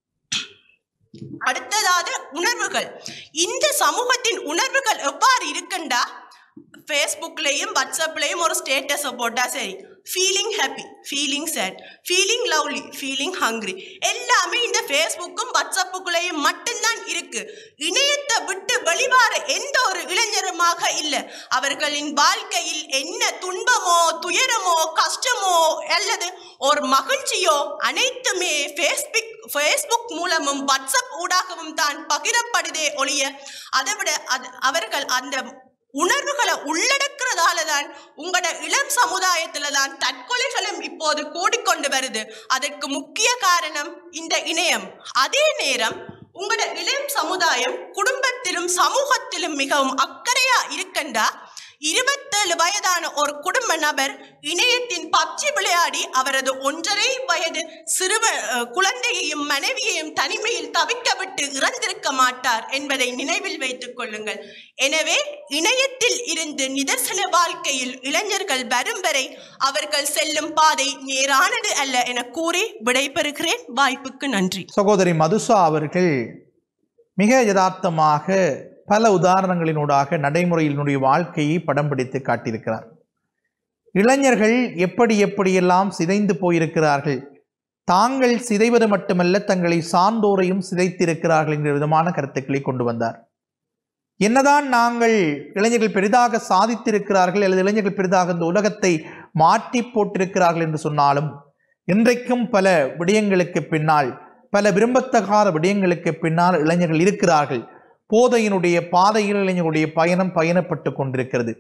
அடுத்ததாக உணர்வுகள் இந்த சமூகத்தின் உணர்வுகள் எவ்வாறு இருக்குண்டா ஃபேஸ்புக்லேயும் வாட்ஸ்அப்லேயும் ஒரு ஸ்டேட்டஸை போட்டால் சரி feeling happy feeling sad feeling lovely feeling hungry எல்லாமே இந்த ஃபேஸ்புக்கும் வாட்ஸ்அப்புக்குள்ளேயும் மட்டும்தான் இருக்கு இணையத்தை விட்டு வெளிவார எந்த ஒரு இளைஞருமாக இல்லை அவர்களின் வாழ்க்கையில் என்ன துன்பமோ துயரமோ கஷ்டமோ அல்லது ஒரு மகிழ்ச்சியோ அனைத்துமே ஃபேஸ்புக் ஃபேஸ்புக் மூலமும் வாட்ஸ்அப் ஊடாகவும் தான் பகிரப்படுதே ஒழிய அதை விட அது அவர்கள் அந்த உணர்வுகளை உள்ளடக்கிறதால தான் உங்களோட இளம் சமுதாயத்துல தான் தற்கொலைகளும் இப்போது கூடிக்கொண்டு வருது அதற்கு முக்கிய காரணம் இந்த இணையம் அதே நேரம் உங்களோட இளம் சமுதாயம் குடும்பத்திலும் சமூகத்திலும் மிகவும் அக்கறையா இருக்கண்டா இருபத்தேழு வயதான ஒரு குடும்ப நபர் இணையத்தின் பப்ஜி விளையாடி அவரது ஒன்றரை வயது சிறுவ அஹ், குழந்தையையும் மனைவியையும் தனிமையில் தவிக்க விட்டு இறந்திருக்க மாட்டார் என்பதை நினைவில் வைத்துக் கொள்ளுங்கள் எனவே இணையத்தில் இருந்து நிதர்சன வாழ்க்கையில் இளைஞர்கள் வரும் வரை அவர்கள் செல்லும் பாதை நேரானது அல்ல என கூறி விடைபெறுகிறேன் வாய்ப்புக்கு நன்றி சகோதரி மதுசா அவர்கள் மிக யதார்த்தமாக பல உதாரணங்களினூடாக நடைமுறையினுடைய வாழ்க்கையை படம் பிடித்து காட்டியிருக்கிறார் இளைஞர்கள் எப்படி எப்படியெல்லாம் சிதைந்து போயிருக்கிறார்கள் தாங்கள் சிதைவது மட்டுமல்ல தங்களை சார்ந்தோரையும் சிதைத்திருக்கிறார்கள் என்கிற விதமான கருத்துக்களை கொண்டு வந்தார் என்னதான் நாங்கள் இளைஞர்கள் பெரிதாக சாதித்திருக்கிறார்கள் அல்லது இளைஞர்கள் பெரிதாக இந்த உலகத்தை மாற்றி போட்டிருக்கிறார்கள் என்று சொன்னாலும் இன்றைக்கும் பல விடயங்களுக்கு பின்னால் பல விரும்பத்தகாத விடயங்களுக்கு பின்னால் இளைஞர்கள் இருக்கிறார்கள் போதையினுடைய பாதையில் இளைஞர்களுடைய பயணம் பயணப்பட்டு கொண்டிருக்கிறது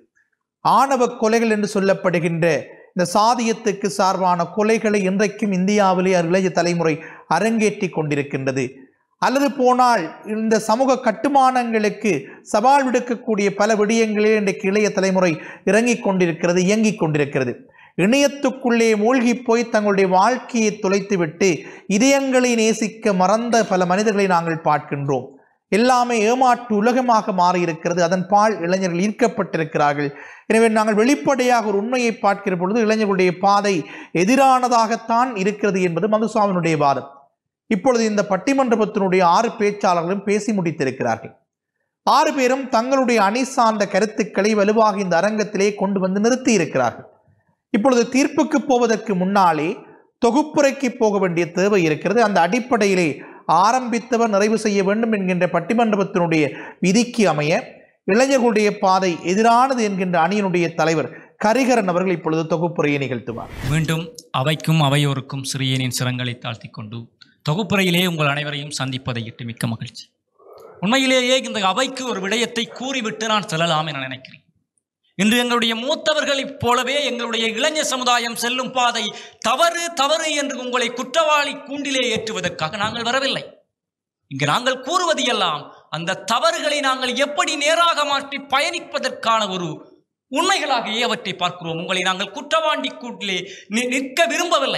ஆணவ கொலைகள் என்று சொல்லப்படுகின்ற இந்த சாதியத்துக்கு சார்பான கொலைகளை இன்றைக்கும் இந்தியாவிலே இளைய தலைமுறை அரங்கேற்றி கொண்டிருக்கின்றது அல்லது போனால் இந்த சமூக கட்டுமானங்களுக்கு சவால் விடுக்கக்கூடிய பல விடயங்களில் இன்றைக்கு இளைய தலைமுறை இறங்கிக் கொண்டிருக்கிறது இயங்கிக் கொண்டிருக்கிறது இணையத்துக்குள்ளே மூழ்கி போய் தங்களுடைய வாழ்க்கையை தொலைத்துவிட்டு இதயங்களை நேசிக்க மறந்த பல மனிதர்களை நாங்கள் பார்க்கின்றோம் எல்லாமே ஏமாற்று உலகமாக மாறியிருக்கிறது அதன் பால் இளைஞர்கள் ஈர்க்கப்பட்டிருக்கிறார்கள் எனவே நாங்கள் வெளிப்படையாக ஒரு உண்மையை பார்க்கிற பொழுது இளைஞர்களுடைய பாதை எதிரானதாகத்தான் இருக்கிறது என்பது மதுசாமினுடைய வாதம் இப்பொழுது இந்த பட்டிமன்றத்தினுடைய ஆறு பேச்சாளர்களும் பேசி முடித்திருக்கிறார்கள் ஆறு பேரும் தங்களுடைய அணி சார்ந்த கருத்துக்களை வலுவாக இந்த அரங்கத்திலே கொண்டு வந்து நிறுத்தி இருக்கிறார்கள் இப்பொழுது தீர்ப்புக்கு போவதற்கு முன்னாலே தொகுப்புரைக்கு போக வேண்டிய தேவை இருக்கிறது அந்த அடிப்படையிலே ஆரம்பித்தவர் நிறைவு செய்ய வேண்டும் என்கின்ற பட்டிமன்றத்தினுடைய விதிக்கு அமைய இளைஞர்களுடைய பாதை எதிரானது என்கின்ற அணியினுடைய தலைவர் கரிகரன் அவர்கள் இப்பொழுது தொகுப்புரையை நிகழ்த்துவார் மீண்டும் அவைக்கும் அவையோருக்கும் சிறியனின் சிரங்களை தாழ்த்திக் கொண்டு தொகுப்புரையிலே உங்கள் அனைவரையும் சந்திப்பதை இட்டு மிக்க மகிழ்ச்சி உண்மையிலேயே இந்த அவைக்கு ஒரு விடயத்தை கூறிவிட்டு நான் செல்லலாம் என நினைக்கிறேன் இன்று எங்களுடைய மூத்தவர்களைப் போலவே எங்களுடைய இளைஞர் சமுதாயம் செல்லும் பாதை தவறு தவறு என்று உங்களை குற்றவாளி கூண்டிலே ஏற்றுவதற்காக நாங்கள் வரவில்லை இங்கு நாங்கள் கூறுவது எல்லாம் அந்த தவறுகளை நாங்கள் எப்படி நேராக மாற்றி பயணிப்பதற்கான ஒரு உண்மைகளாகவே அவற்றை பார்க்கிறோம் உங்களை நாங்கள் குற்றவாண்டி கூட்டிலே நி- நிற்க விரும்பவில்லை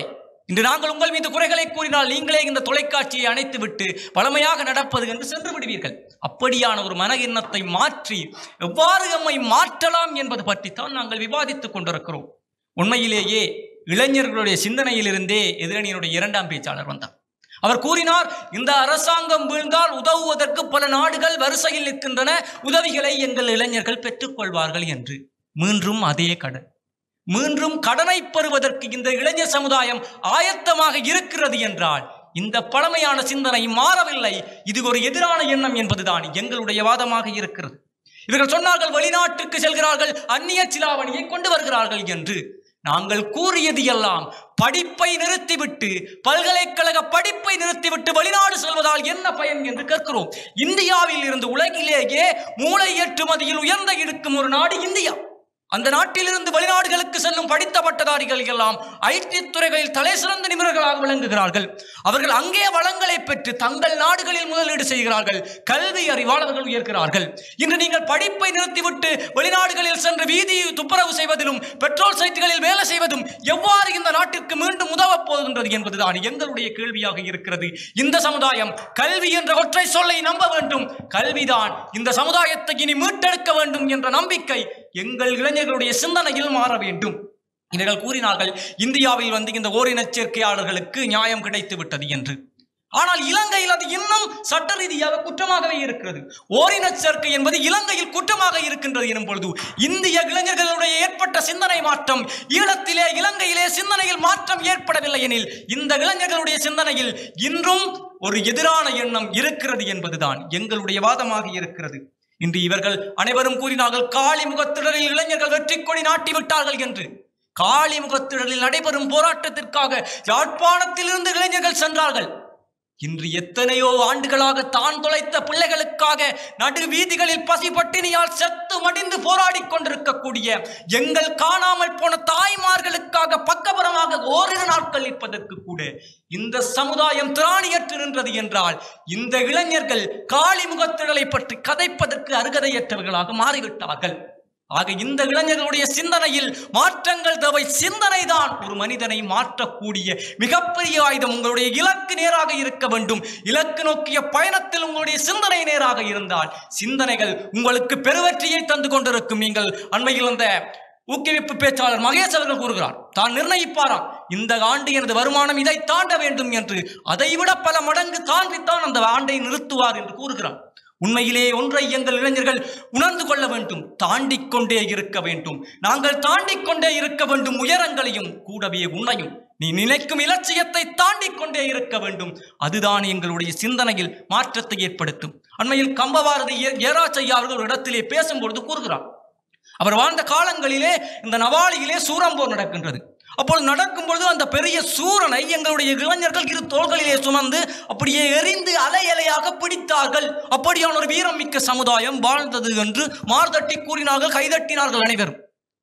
இன்று நாங்கள் உங்கள் மீது குறைகளை கூறினால் நீங்களே இந்த தொலைக்காட்சியை அணைத்துவிட்டு பழமையாக நடப்பது என்று சென்று விடுவீர்கள் அப்படியான ஒரு மன எண்ணத்தை மாற்றி எவ்வாறு நம்மை மாற்றலாம் என்பது பற்றித்தான் நாங்கள் விவாதித்துக் கொண்டிருக்கிறோம் உண்மையிலேயே இளைஞர்களுடைய சிந்தனையிலிருந்தே எதிரணியினுடைய இரண்டாம் பேச்சாளர் வந்தார் அவர் கூறினார் இந்த அரசாங்கம் வீழ்ந்தால் உதவுவதற்கு பல நாடுகள் வரிசையில் நிற்கின்றன உதவிகளை எங்கள் இளைஞர்கள் பெற்றுக்கொள்வார்கள் என்று மீண்டும் அதே கடன் மீண்டும் கடனை பெறுவதற்கு இந்த இளைஞர் சமுதாயம் ஆயத்தமாக இருக்கிறது என்றால் இந்த பழமையான சிந்தனை மாறவில்லை இது ஒரு எதிரான எண்ணம் என்பதுதான் எங்களுடைய வாதமாக இருக்கிறது இவர்கள் சொன்னார்கள் வெளிநாட்டுக்கு செல்கிறார்கள் அந்நிய சிலாவணியை கொண்டு வருகிறார்கள் என்று நாங்கள் கூறியது எல்லாம் படிப்பை நிறுத்திவிட்டு பல்கலைக்கழக படிப்பை நிறுத்திவிட்டு வெளிநாடு செல்வதால் என்ன பயன் என்று கேட்கிறோம் இந்தியாவில் இருந்து உலகிலேயே மூளை ஏற்றுமதியில் உயர்ந்த இருக்கும் ஒரு நாடு இந்தியா அந்த நாட்டிலிருந்து வெளிநாடுகளுக்கு செல்லும் படித்த பட்டதாரிகள் எல்லாம் ஐடி துறைகளில் தலை சிறந்த நிபுணர்களாக விளங்குகிறார்கள் அவர்கள் அங்கே வளங்களை பெற்று தங்கள் நாடுகளில் முதலீடு செய்கிறார்கள் கல்வி அறிவாளர்கள் உயர்கிறார்கள் இன்று நீங்கள் படிப்பை நிறுத்திவிட்டு வெளிநாடுகளில் சென்று வீதி துப்புரவு செய்வதிலும் பெட்ரோல் சைட்டுகளில் வேலை செய்வதும் எவ்வாறு இந்த நாட்டிற்கு மீண்டும் உதவப் போகின்றது என்பதுதான் எங்களுடைய கேள்வியாக இருக்கிறது இந்த சமுதாயம் கல்வி என்ற ஒற்றை சொல்லை நம்ப வேண்டும் கல்விதான் இந்த சமுதாயத்தை இனி மீட்டெடுக்க வேண்டும் என்ற நம்பிக்கை எங்கள் இளைஞர்களுடைய சிந்தனையில் மாற வேண்டும் இவர்கள் கூறினார்கள் இந்தியாவில் வந்து இந்த ஓரினச் சேர்க்கையாளர்களுக்கு நியாயம் கிடைத்து விட்டது என்று ஆனால் இலங்கையில் அது இன்னும் சட்ட ரீதியாக குற்றமாகவே இருக்கிறது ஓரினச் சேர்க்கை என்பது இலங்கையில் குற்றமாக இருக்கின்றது எனும் பொழுது இந்திய இளைஞர்களுடைய ஏற்பட்ட சிந்தனை மாற்றம் ஈழத்திலே இலங்கையிலே சிந்தனையில் மாற்றம் ஏற்படவில்லை எனில் இந்த இளைஞர்களுடைய சிந்தனையில் இன்றும் ஒரு எதிரான எண்ணம் இருக்கிறது என்பதுதான் எங்களுடைய வாதமாக இருக்கிறது இன்று இவர்கள் அனைவரும் கூறினார்கள் காளி முகத்திடலில் இளைஞர்கள் வெற்றி கொடி நாட்டி விட்டார்கள் என்று காளி முகத்திடலில் நடைபெறும் போராட்டத்திற்காக யாழ்ப்பாணத்திலிருந்து இளைஞர்கள் சென்றார்கள் இன்று எத்தனையோ ஆண்டுகளாக தான் தொலைத்த பிள்ளைகளுக்காக நடு வீதிகளில் பசி பட்டினியால் செத்து மடிந்து போராடிக் கொண்டிருக்கக்கூடிய எங்கள் காணாமல் போன தாய்மார்களுக்காக பக்கபுறமாக ஓரிரு நாட்கள் நிற்பதற்கு கூட இந்த சமுதாயம் திராணியற்று நின்றது என்றால் இந்த இளைஞர்கள் காளி முகத்திடலை பற்றி கதைப்பதற்கு அருகதையற்றவர்களாக மாறிவிட்டார்கள் ஆக இந்த இளைஞர்களுடைய சிந்தனையில் மாற்றங்கள் தேவை சிந்தனை தான் ஒரு மனிதனை மாற்றக்கூடிய மிகப்பெரிய ஆயுதம் உங்களுடைய இலக்கு நேராக இருக்க வேண்டும் இலக்கு நோக்கிய பயணத்தில் உங்களுடைய சிந்தனை நேராக இருந்தால் சிந்தனைகள் உங்களுக்கு பெருவெற்றியை தந்து கொண்டிருக்கும் நீங்கள் அண்மையில் அந்த ஊக்குவிப்பு பேச்சாளர் மகேஷ் அவர்கள் கூறுகிறார் தான் நிர்ணயிப்பாராம் இந்த ஆண்டு எனது வருமானம் இதை தாண்ட வேண்டும் என்று அதைவிட பல மடங்கு தாண்டித்தான் அந்த ஆண்டை நிறுத்துவார் என்று கூறுகிறார் உண்மையிலே ஒன்றை எங்கள் இளைஞர்கள் உணர்ந்து கொள்ள வேண்டும் தாண்டிக் கொண்டே இருக்க வேண்டும் நாங்கள் தாண்டிக் கொண்டே இருக்க வேண்டும் உயரங்களையும் கூடவே உன்னையும் நீ நினைக்கும் இலட்சியத்தை தாண்டிக் கொண்டே இருக்க வேண்டும் அதுதான் எங்களுடைய சிந்தனையில் மாற்றத்தை ஏற்படுத்தும் அண்மையில் கம்பபாரதி ஏ- ஏராச்சையா அவர்கள் ஒரு இடத்திலே பேசும்பொழுது கூறுகிறார் அவர் வாழ்ந்த காலங்களிலே இந்த நவாலியிலே சூரம்போர் நடக்கின்றது அப்பொழுது நடக்கும் பொழுது அந்த பெரிய சூரனை எங்களுடைய இளைஞர்கள் இரு தோள்களிலே சுமந்து அப்படியே எரிந்து அலை அலையாக பிடித்தார்கள் அப்படியான ஒரு வீரம் மிக்க சமுதாயம் வாழ்ந்தது என்று மார்தட்டி கூறினார்கள் கைதட்டினார்கள் அனைவரும்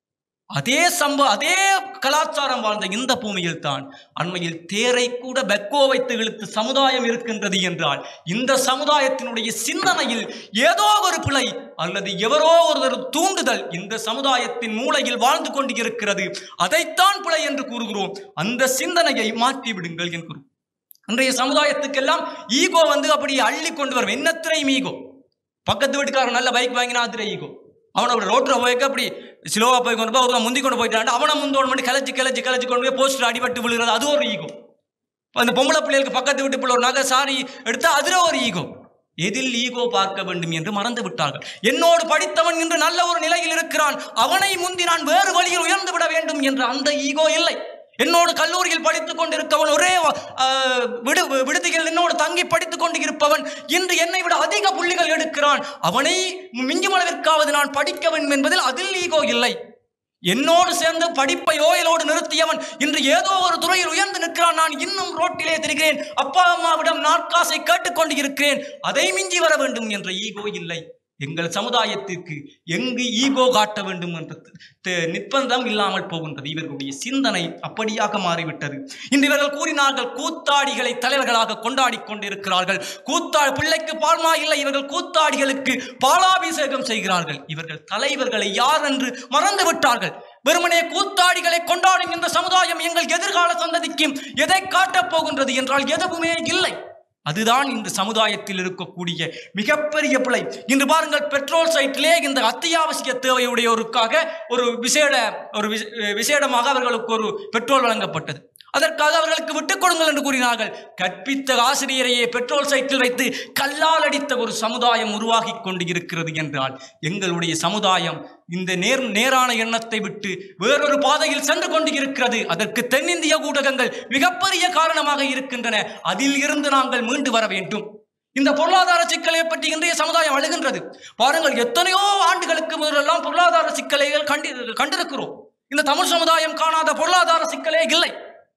அதே சம்ப அதே கலாச்சாரம் வாழ்ந்த இந்த பூமியில் தான் அண்மையில் தேரை கூட பெக்கோ வைத்து இழுத்து சமுதாயம் இருக்கின்றது என்றால் இந்த சமுதாயத்தினுடைய சிந்தனையில் ஏதோ ஒரு பிழை அல்லது எவரோ ஒருவர் தூண்டுதல் இந்த சமுதாயத்தின் மூளையில் வாழ்ந்து கொண்டு இருக்கிறது அதைத்தான் பிழை என்று கூறுகிறோம் அந்த சிந்தனையை மாற்றி விடுங்கள் என்கிறோம் இன்றைய சமுதாயத்துக்கெல்லாம் ஈகோ வந்து அப்படி அள்ளி கொண்டு வரும் என்னத்திரையும் ஈகோ பக்கத்து வீட்டுக்காரன் நல்ல பைக் வாங்கினா அதிர ஈகோ அவனை அப்படி ரோட்டில் போய்க்க அப்படி ஸ்லோவாக போய் கொண்டு போய் ஒருத்தன் முந்தி கொண்டு போயிட்டான் அவனை முந்தோடு பண்ணி கிளச்சி கிளச்சி கிளச்சி கொண்டு போய் போஸ்டர் அடிபட்டு விழுகிறது அது ஒரு ஈகோ அந்த பொம்பளை பிள்ளைகளுக்கு பக்கத்து வீட்டு பிள்ளை ஒரு நகை சாரி எடுத்தா அதுல ஒரு ஈகோ எதில் ஈகோ பார்க்க வேண்டும் என்று மறந்து விட்டார்கள் என்னோடு படித்தவன் இன்று நல்ல ஒரு நிலையில் இருக்கிறான் அவனை முந்தி நான் வேறு வழியில் உயர்ந்து விட வேண்டும் என்ற அந்த ஈகோ இல்லை என்னோடு கல்லூரியில் படித்துக் கொண்டிருக்கவன் ஒரே ஆஹ், விடு விடுதியில் என்னோடு தங்கி படித்துக் கொண்டு இருப்பவன் இன்று என்னை விட அதிக புள்ளிகள் எடுக்கிறான் அவனை மிஞ்சும் அளவிற்காவது நான் படிக்க வேண்டும் என்பதில் அதில் ஈகோ இல்லை என்னோடு சேர்ந்து படிப்பை ஓயலோடு நிறுத்தியவன் இன்று ஏதோ ஒரு துறையில் உயர்ந்து நிற்கிறான் நான் இன்னும் ரோட்டிலே திரிகிறேன் அப்பா அம்மாவிடம் நாட்காசை கேட்டுக்கொண்டு இருக்கிறேன் அதை மிஞ்சி வர வேண்டும் என்ற ஈகோ இல்லை எங்கள் சமுதாயத்திற்கு எங்கு ஈகோ காட்ட வேண்டும் என்ற த- த- நிர்பந்தம் இல்லாமல் போகின்றது இவர்களுடைய சிந்தனை அப்படியாக மாறிவிட்டது இன்று இவர்கள் கூறினார்கள் கூத்தாடிகளை தலைவர்களாக கொண்டாடி கொண்டிருக்கிறார்கள் கூத்தா பிள்ளைக்கு பால்மா இல்லை இவர்கள் கூத்தாடிகளுக்கு பாலாபிஷேகம் செய்கிறார்கள் இவர்கள் தலைவர்களை யார் என்று மறந்து விட்டார்கள் வெறுமனே கூத்தாடிகளை கொண்டாடும் இந்த சமுதாயம் எங்கள் எதிர்கால சந்ததிக்கும் எதை காட்டப் போகின்றது என்றால் எதுவுமே இல்லை அதுதான் இந்த சமுதாயத்தில் இருக்கக்கூடிய மிகப்பெரிய பிழை இன்று பாருங்கள் பெட்ரோல் சைட்டிலே இந்த அத்தியாவசிய தேவையுடையோருக்காக ஒரு விசேட ஒரு விச- விசேடமாக அவர்களுக்கு ஒரு பெட்ரோல் வழங்கப்பட்டது அதற்காக அவர்களுக்கு விட்டுக் கொடுங்கள் என்று கூறினார்கள் கற்பித்த ஆசிரியரையே பெட்ரோல் சைட்டில் வைத்து கல்லால் அடித்த ஒரு சமுதாயம் உருவாகி கொண்டு இருக்கிறது என்றால் எங்களுடைய சமுதாயம் இந்த நேர் நேரான எண்ணத்தை விட்டு வேறொரு பாதையில் சென்று கொண்டு இருக்கிறது அதற்கு தென்னிந்திய ஊடகங்கள் மிகப்பெரிய காரணமாக இருக்கின்றன அதில் இருந்து நாங்கள் மீண்டு வர வேண்டும் இந்த பொருளாதார சிக்கலை பற்றி இன்றைய சமுதாயம் அழுகின்றது பாருங்கள் எத்தனையோ ஆண்டுகளுக்கு முதலெல்லாம் பொருளாதார சிக்கலைகள் கண்டி கண்டிருக்கிறோம் இந்த தமிழ் சமுதாயம் காணாத பொருளாதார சிக்கலே இல்லை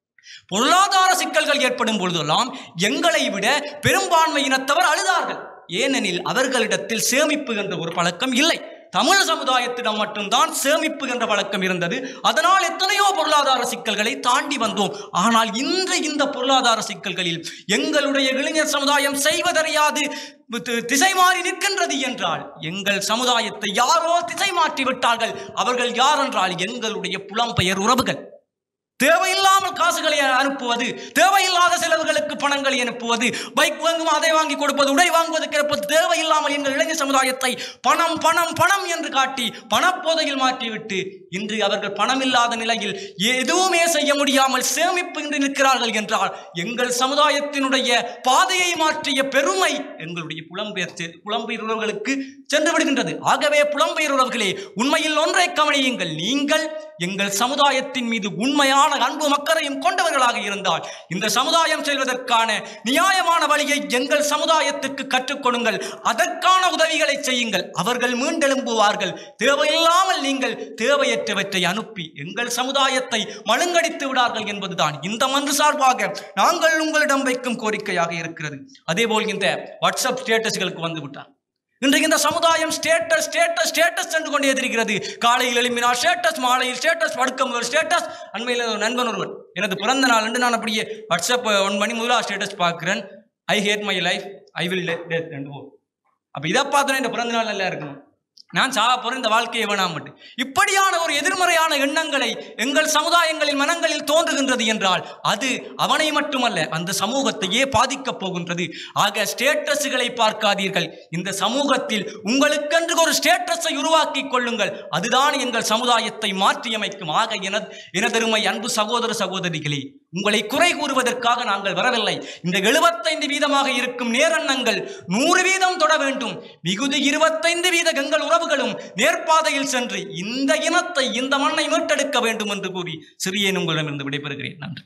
பொருளாதார சிக்கல்கள் ஏற்படும் பொழுதெல்லாம் எங்களை விட பெரும்பான்மையினத்தவர் அழுதார்கள் ஏனெனில் அவர்களிடத்தில் சேமிப்பு என்ற ஒரு பழக்கம் இல்லை தமிழ் சமுதாயத்திடம் மட்டும்தான் சேமிப்பு என்ற பழக்கம் இருந்தது அதனால் எத்தனையோ பொருளாதார சிக்கல்களை தாண்டி வந்தோம் ஆனால் இன்று இந்த பொருளாதார சிக்கல்களில் எங்களுடைய இளைஞர் சமுதாயம் செய்வதறியாது தி- திசை மாறி நிற்கின்றது என்றால் எங்கள் சமுதாயத்தை யாரோ திசை மாற்றி விட்டார்கள் அவர்கள் யார் என்றால் எங்களுடைய புலம்பெயர் உறவுகள் தேவையில்லாமல் காசுகளை அனுப்புவது தேவையில்லாத செலவுகளுக்கு பணங்களை அனுப்புவது பைக் வாங்கும் அதை வாங்கி கொடுப்பது உடை வாங்குவது கிடப்பது தேவையில்லாமல் எங்கள் இளைஞர் சமுதாயத்தை பணம் பணம் பணம் என்று காட்டி பணப்போதையில் மாற்றிவிட்டு இன்று அவர்கள் பணம் இல்லாத நிலையில் எதுவுமே செய்ய முடியாமல் சேமிப்பு இன்றி நிற்கிறார்கள் என்றால் எங்கள் சமுதாயத்தினுடைய பாதையை மாற்றிய பெருமை எங்களுடைய புலம்பெயர் செ- புலம்பெயர் உறவுகளுக்கு சென்று விடுகின்றது ஆகவே புலம்பெயர் உறவுகளே உண்மையில் ஒன்றை கவனியுங்கள் நீங்கள் எங்கள் சமுதாயத்தின் மீது உண்மையான அன்பு மக்களையும் கொண்டவர்களாக இருந்தால் இந்த சமுதாயம் செல்வதற்கான நியாயமான வழியை எங்கள் சமுதாயத்துக்கு கற்றுக் கொடுங்கள் அதற்கான உதவிகளை செய்யுங்கள் அவர்கள் மீண்டெழும்புவார்கள் தேவையில்லாமல் நீங்கள் தேவையற்றவற்றை அனுப்பி எங்கள் சமுதாயத்தை மழுங்கடித்து விடார்கள் என்பதுதான் இந்த மன்று சார்பாக நாங்கள் உங்களிடம் வைக்கும் கோரிக்கையாக இருக்கிறது அதேபோல் இந்த வாட்ஸ்அப் ஸ்டேட்டஸ்களுக்கு வந்து விட்டார் இன்றைக்கு இந்த சமுதாயம் ஸ்டேட்டஸ் ஸ்டேட்டஸ் ஸ்டேட்டஸ் சென்று கொண்டே இருக்கிறது காலையில் எழுப்பினால் ஸ்டேட்டஸ் மாலையில் ஸ்டேட்டஸ் படுக்க முதல் ஸ்டேட்டஸ் அண்மையில் ஒரு நண்பன் ஒருவன் எனது பிறந்த நாள் என்று நான் அப்படியே வாட்ஸ்அப் ஒன் மணி முதலாக ஸ்டேட்டஸ் பார்க்குறேன் I hate my life I will death ரெண்டு போ அப்போ இதை பார்த்தோன்னே இந்த பிறந்த நாள் நல்லா இருக்கணும் நான் சாக போகிற இந்த வாழ்க்கையை வேணாம் மட்டும் இப்படியான ஒரு எதிர்மறையான எண்ணங்களை எங்கள் சமுதாயங்களின் மனங்களில் தோன்றுகின்றது என்றால் அது அவனை மட்டுமல்ல அந்த சமூகத்தையே பாதிக்கப் போகின்றது ஆக ஸ்டேட்டஸுகளை பார்க்காதீர்கள் இந்த சமூகத்தில் உங்களுக்கென்று ஒரு ஸ்டேட்டஸை உருவாக்கி கொள்ளுங்கள் அதுதான் எங்கள் சமுதாயத்தை மாற்றியமைக்கும் ஆக என எனதருமை அன்பு சகோதர சகோதரிகளே உங்களை குறை கூறுவதற்காக நாங்கள் வரவில்லை இந்த எழுபத்தைந்து வீதமாக இருக்கும் நேரெண்ணங்கள் நூறு வீதம் தொட வேண்டும் மிகுதி இருபத்தைந்து வீத எங்கள் உறவுகளும் நேர்பாதையில் சென்று இந்த இனத்தை இந்த மண்ணை மீட்டெடுக்க வேண்டும் என்று கூறி சிறியேன் உங்களிடமிருந்து விடைபெறுகிறேன் நன்றி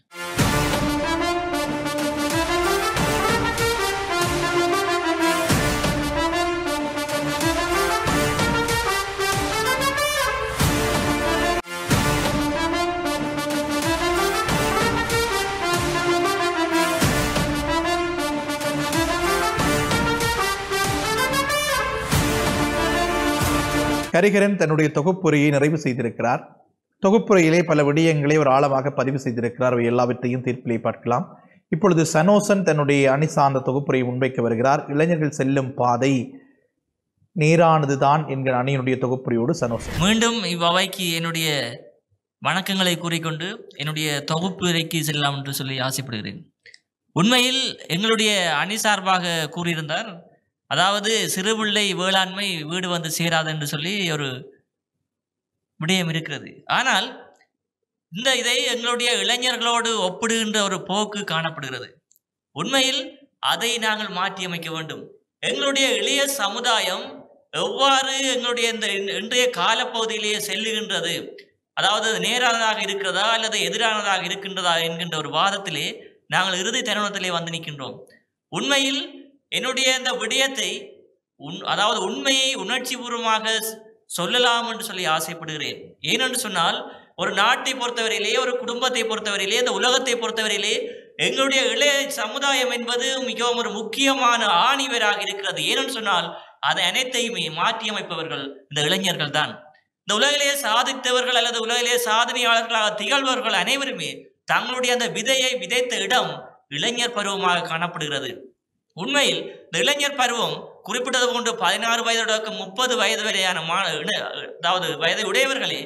கரிகரன் தன்னுடைய தொகுப்புரையை நிறைவு செய்திருக்கிறார் தொகுப்புரையிலே பல விடயங்களை ஒரு ஆழமாக பதிவு செய்திருக்கிறார் அவை எல்லாவற்றையும் தீர்ப்பிலே பார்க்கலாம் இப்பொழுது சனோசன் தன்னுடைய அணி சார்ந்த தொகுப்புரையை முன்வைக்க வருகிறார் இளைஞர்கள் செல்லும் பாதை நேரானதுதான் என்கிற அணியினுடைய தொகுப்புரையோடு சனோசன் மீண்டும் இவ்வவைக்கு என்னுடைய வணக்கங்களை கூறிக்கொண்டு என்னுடைய தொகுப்புரைக்கு செல்லலாம் என்று சொல்லி ஆசைப்படுகிறேன் உண்மையில் எங்களுடைய அணி சார்பாக கூறியிருந்தார் அதாவது சிறுபிள்ளை வேளாண்மை வீடு வந்து சேராது என்று சொல்லி ஒரு விடயம் இருக்கிறது ஆனால் இந்த இதை எங்களுடைய இளைஞர்களோடு ஒப்பிடுகின்ற ஒரு போக்கு காணப்படுகிறது உண்மையில் அதை நாங்கள் மாற்றியமைக்க வேண்டும் எங்களுடைய இளைய சமுதாயம் எவ்வாறு எங்களுடைய இந்த இன்- இன்றைய காலப்பகுதியிலேயே செல்லுகின்றது அதாவது அது நேரானதாக இருக்கிறதா அல்லது எதிரானதாக இருக்கின்றதா என்கின்ற ஒரு வாதத்திலே நாங்கள் இறுதி தருணத்திலே வந்து நிற்கின்றோம் உண்மையில் என்னுடைய இந்த விடயத்தை உன் அதாவது உண்மையை உணர்ச்சிபூர்வமாக ஸ்- சொல்லலாம் என்று சொல்லி ஆசைப்படுகிறேன் ஏனென்று சொன்னால் ஒரு நாட்டை பொறுத்தவரையிலே ஒரு குடும்பத்தை பொறுத்தவரையிலே இந்த உலகத்தை பொறுத்தவரையிலே எங்களுடைய இளைய சமுதாயம் என்பது மிகவும் ஒரு முக்கியமான ஆணிவராக இருக்கிறது ஏனென்று சொன்னால் அதை அனைத்தையுமே மாற்றியமைப்பவர்கள் இந்த இளைஞர்கள் தான் இந்த உலகிலே சாதித்தவர்கள் அல்லது உலகிலே சாதனையாளர்களாக திகழ்பவர்கள் அனைவருமே தங்களுடைய அந்த விதையை விதைத்த இடம் இளைஞர் பருவமாக காணப்படுகிறது உண்மையில் இந்த இளைஞர் பருவம் குறிப்பிட்டது போன்று பதினாறு வயது தொடக்கம் முப்பது வயது வரையான மா இள- அதாவது வயதை உடையவர்களே இந்த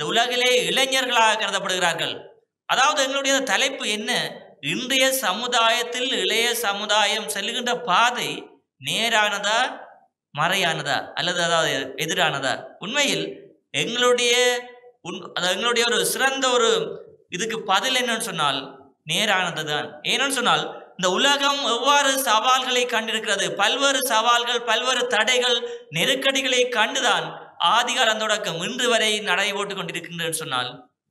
இந்த உலகிலே இளைஞர்களாக கருதப்படுகிறார்கள் அதாவது எங்களுடைய தலைப்பு என்ன இன்றைய சமுதாயத்தில் இளைய சமுதாயம் செல்லுகின்ற பாதை நேரானதா மறையானதா அல்லது அதாவது எதிரானதா உண்மையில் எங்களுடைய உன் அதாவது எங்களுடைய ஒரு சிறந்த ஒரு இதுக்கு பதில் என்னன்னு சொன்னால் நேரானது தான் ஏன்னு சொன்னால் இந்த உலகம் எவ்வாறு சவால்களை கண்டிருக்கிறது பல்வேறு சவால்கள் பல்வேறு தடைகள் நெருக்கடிகளை கண்டுதான் ஆதிகாலம் தொடக்கம் இன்று வரை நடைபோட்டு கொண்டிருக்கின்றன சொன்னால்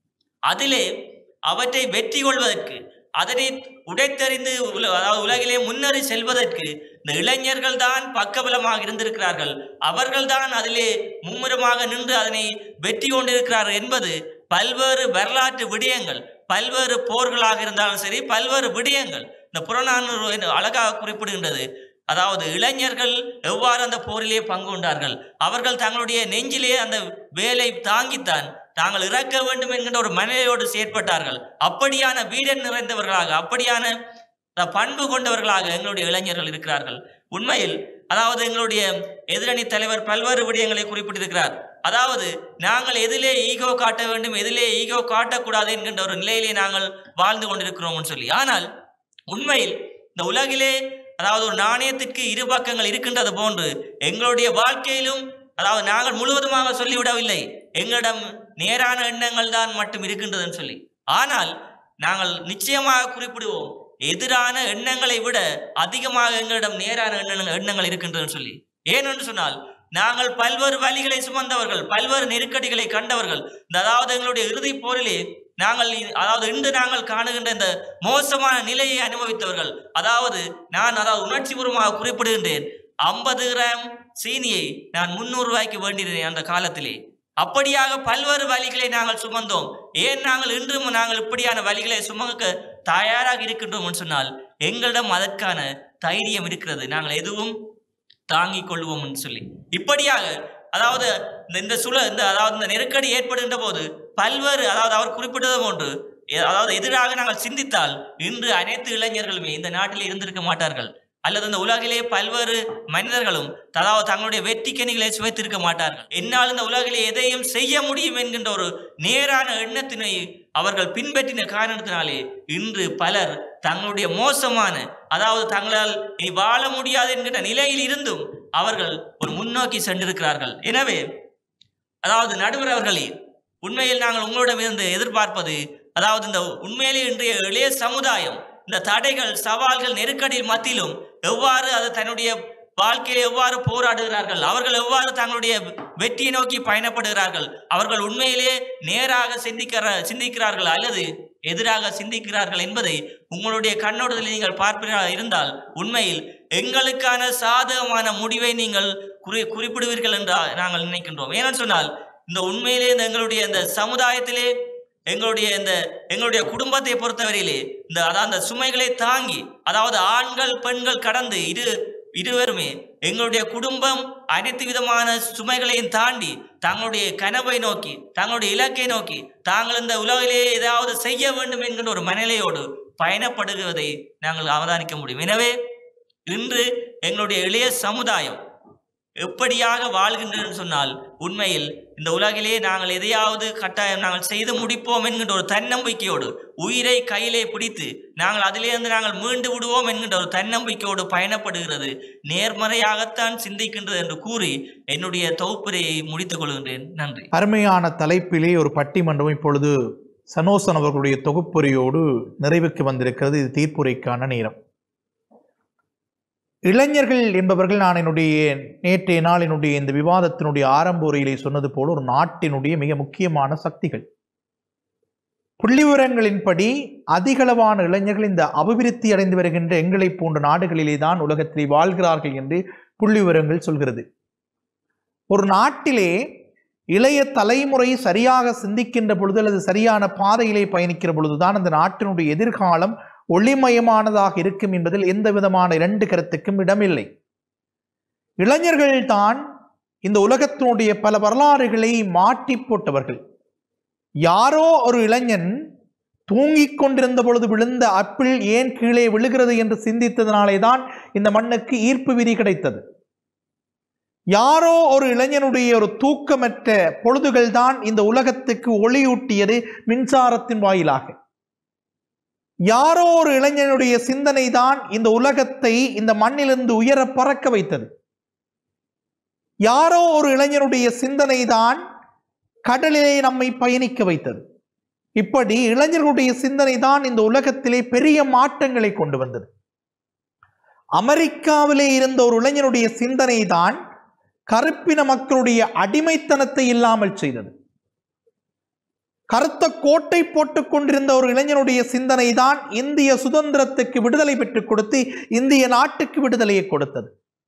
அதிலே அவற்றை வெற்றி கொள்வதற்கு அதனை உடைத்தறிந்து உல- அதாவது உலகிலே முன்னேறி செல்வதற்கு இந்த இளைஞர்கள் தான் பக்கபலமாக இருந்திருக்கிறார்கள் அவர்கள்தான் அதிலே மும்முரமாக நின்று அதனை வெற்றி கொண்டிருக்கிறார்கள் என்பது பல்வேறு வரலாற்று விடயங்கள் பல்வேறு போர்களாக இருந்தாலும் சரி பல்வேறு விடயங்கள் இந்த புறநானூறு என்று அழகாக குறிப்பிடுகின்றது அதாவது இளைஞர்கள் எவ்வாறு அந்த போரிலே பங்கு கொண்டார்கள் அவர்கள் தங்களுடைய நெஞ்சிலே அந்த வேலை தாங்கித்தான் தாங்கள் இறக்க வேண்டும் என்கின்ற ஒரு மனநிலையோடு செயற்பட்டார்கள் அப்படியான வீரன் நிறைந்தவர்களாக அப்படியான த- பண்பு கொண்டவர்களாக எங்களுடைய இளைஞர்கள் இருக்கிறார்கள் உண்மையில் அதாவது எங்களுடைய எதிரணி தலைவர் பல்வேறு விடயங்களை குறிப்பிட்டிருக்கிறார் அதாவது நாங்கள் எதிலே ஈகோ காட்ட வேண்டும் எதிலே ஈகோ காட்டக்கூடாது என்கின்ற ஒரு நிலையிலே நாங்கள் வாழ்ந்து கொண்டிருக்கிறோம்னு சொல்லி ஆனால் உண்மையில் இந்த உலகிலே அதாவது ஒரு நாணயத்திற்கு இரு பக்கங்கள் இருக்கின்றது போன்று எங்களுடைய வாழ்க்கையிலும் அதாவது நாங்கள் முழுவதுமாக சொல்லிவிடவில்லை எங்களிடம் நேரான எண்ணங்கள் தான் மட்டும் இருக்கின்றதுன்னு சொல்லி ஆனால் நாங்கள் நிச்சயமாக குறிப்பிடுவோம் எதிரான எண்ணங்களை விட அதிகமாக எங்களிடம் நேரான எண்ணங்கள் எண்ணங்கள் இருக்கின்றதுன்னு சொல்லி ஏனென்று சொன்னால் நாங்கள் பல்வேறு வழிகளை சுமந்தவர்கள் பல்வேறு நெருக்கடிகளை கண்டவர்கள் இந்த அதாவது எங்களுடைய இறுதிப் போரிலே நாங்கள் இ- அதாவது இன்று நாங்கள் காணுகின்ற இந்த மோசமான நிலையை அனுபவித்தவர்கள் அதாவது நான் அதாவது உணர்ச்சிபூர்வமாக குறிப்பிடுகின்றேன் ஐம்பது கிராம் சீனியை நான் முன்னூறு ரூபாய்க்கு வேண்டினேன் அந்த காலத்திலே அப்படியாக பல்வேறு வழிகளை நாங்கள் சுமந்தோம் ஏன் நாங்கள் இன்றும் நாங்கள் இப்படியான வழிகளை சுமக்க தயாராக இருக்கின்றோம் சொன்னால் எங்களிடம் அதற்கான தைரியம் இருக்கிறது நாங்கள் எதுவும் தாங்கிக் கொள்வோம்னு சொல்லி இப்படியாக அதாவது இந்த- இந்த சுழ இந்த அதாவது இந்த நெருக்கடி ஏற்படுகின்ற போது பல்வேறு அதாவது அவர் குறிப்பிட்டது போன்று எ- அதாவது எதிராக நாங்கள் சிந்தித்தால் இன்று அனைத்து இளைஞர்களுமே இந்த நாட்டில் இருந்திருக்க மாட்டார்கள் அல்லது இந்த உலகிலே பல்வேறு மனிதர்களும் அதாவது தங்களுடைய வெற்றி கனிகளை சுவைத்திருக்க மாட்டார்கள் என்னால் இந்த உலகிலே எதையும் செய்ய முடியும் என்கின்ற ஒரு நேரான எண்ணத்தினை அவர்கள் பின்பற்றின காரணத்தினாலே இன்று பலர் தங்களுடைய மோசமான அதாவது தங்களால் இனி வாழ முடியாது என்கின்ற நிலையில் இருந்தும் அவர்கள் ஒரு முன்னோக்கி சென்றிருக்கிறார்கள் எனவே அதாவது நடுவர் அவர்களே உண்மையில் நாங்கள் உங்களிடமிருந்து எதிர்பார்ப்பது அதாவது இந்த உண்மையிலே இன்றைய இளைய சமுதாயம் இந்த தடைகள் சவால்கள் நெருக்கடி மத்தியிலும் எவ்வாறு அது தன்னுடைய வாழ்க்கையில் எவ்வாறு போராடுகிறார்கள் அவர்கள் எவ்வாறு தங்களுடைய வெற்றியை நோக்கி பயணப்படுகிறார்கள் அவர்கள் உண்மையிலே நேராக சிந்திக்கிற சிந்திக்கிறார்கள் அல்லது எதிராக சிந்திக்கிறார்கள் என்பதை உங்களுடைய கண்ணோட்டத்தில் நீங்கள் பார்ப்பீர்களாக இருந்தால் உண்மையில் எங்களுக்கான சாதகமான முடிவை நீங்கள் குறி குறிப்பிடுவீர்கள் என்று நாங்கள் நினைக்கின்றோம் ஏனென்று சொன்னால் இந்த உண்மையிலே இந்த எங்களுடைய இந்த சமுதாயத்திலே எங்களுடைய இந்த எங்களுடைய குடும்பத்தை பொறுத்தவரையிலே இந்த அதாவது அந்த சுமைகளை தாங்கி அதாவது ஆண்கள் பெண்கள் கடந்து இரு இருவருமே எங்களுடைய குடும்பம் அனைத்து விதமான சுமைகளையும் தாண்டி தங்களுடைய கனவை நோக்கி தங்களுடைய இலக்கை நோக்கி தாங்கள் இந்த உலகிலே ஏதாவது செய்ய வேண்டும் என்கின்ற ஒரு மனநிலையோடு பயணப்படுவதை நாங்கள் அவதானிக்க முடியும் எனவே இன்று எங்களுடைய இளைய சமுதாயம் எப்படியாக வாழ்கின்றன்னு சொன்னால் உண்மையில் இந்த உலகிலே நாங்கள் எதையாவது கட்டாயம் நாங்கள் செய்து முடிப்போம் என்கின்ற ஒரு தன்னம்பிக்கையோடு உயிரை கையிலே பிடித்து நாங்கள் அதிலிருந்து நாங்கள் மீண்டு விடுவோம் என்கின்ற ஒரு தன்னம்பிக்கையோடு பயணப்படுகிறது நேர்மறையாகத்தான் சிந்திக்கின்றது என்று கூறி என்னுடைய தொகுப்புரையை முடித்துக் கொள்கின்றேன் நன்றி அருமையான தலைப்பிலே ஒரு பட்டிமன்றம் இப்பொழுது சனோசன் அவர்களுடைய தொகுப்புரையோடு நிறைவுக்கு வந்திருக்கிறது இது தீர்ப்புரைக்கான நேரம் இளைஞர்கள் என்பவர்கள் நான் என்னுடைய நேற்றைய நாள் என்னுடைய இந்த விவாதத்தினுடைய ஆரம்ப உரையிலே சொன்னது போல ஒரு நாட்டினுடைய மிக முக்கியமான சக்திகள் புள்ளிவிவரங்களின்படி அதிகளவான இளைஞர்கள் இந்த அபிவிருத்தி அடைந்து வருகின்ற எங்களைப் போன்ற நாடுகளிலே தான் உலகத்திலே வாழ்கிறார்கள் என்று புள்ளிவிவரங்கள் சொல்கிறது ஒரு நாட்டிலே இளைய தலைமுறை சரியாக சிந்திக்கின்ற பொழுது அல்லது சரியான பாதையிலே பயணிக்கிற பொழுதுதான் அந்த நாட்டினுடைய எதிர்காலம் ஒளிமயமானதாக இருக்கும் என்பதில் எந்த விதமான இரண்டு கருத்துக்கும் இடமில்லை இளைஞர்கள் தான் இந்த உலகத்தினுடைய பல வரலாறுகளை மாற்றி போட்டவர்கள் யாரோ ஒரு இளைஞன் தூங்கிக் கொண்டிருந்த பொழுது விழுந்த அப்பிள் ஏன் கீழே விழுகிறது என்று சிந்தித்ததினாலே தான் இந்த மண்ணுக்கு ஈர்ப்பு விதி கிடைத்தது யாரோ ஒரு இளைஞனுடைய ஒரு தூக்கமற்ற பொழுதுகள் தான் இந்த உலகத்துக்கு ஒளியூட்டியது மின்சாரத்தின் வாயிலாக யாரோ ஒரு இளைஞனுடைய சிந்தனை தான் இந்த உலகத்தை இந்த மண்ணிலிருந்து உயர பறக்க வைத்தது யாரோ ஒரு இளைஞனுடைய சிந்தனை தான் கடலிலே நம்மை பயணிக்க வைத்தது இப்படி இளைஞர்களுடைய சிந்தனை தான் இந்த உலகத்திலே பெரிய மாற்றங்களை கொண்டு வந்தது அமெரிக்காவிலே இருந்த ஒரு இளைஞனுடைய சிந்தனை தான் கருப்பின மக்களுடைய அடிமைத்தனத்தை இல்லாமல் செய்தது கருத்த கோட்டை போட்டுக் கொண்டிருந்த ஒரு இளைஞனுடைய சிந்தனை தான் இந்திய சுதந்திரத்துக்கு விடுதலை பெற்றுக் கொடுத்து இந்திய நாட்டுக்கு விடுதலையை கொடுத்தது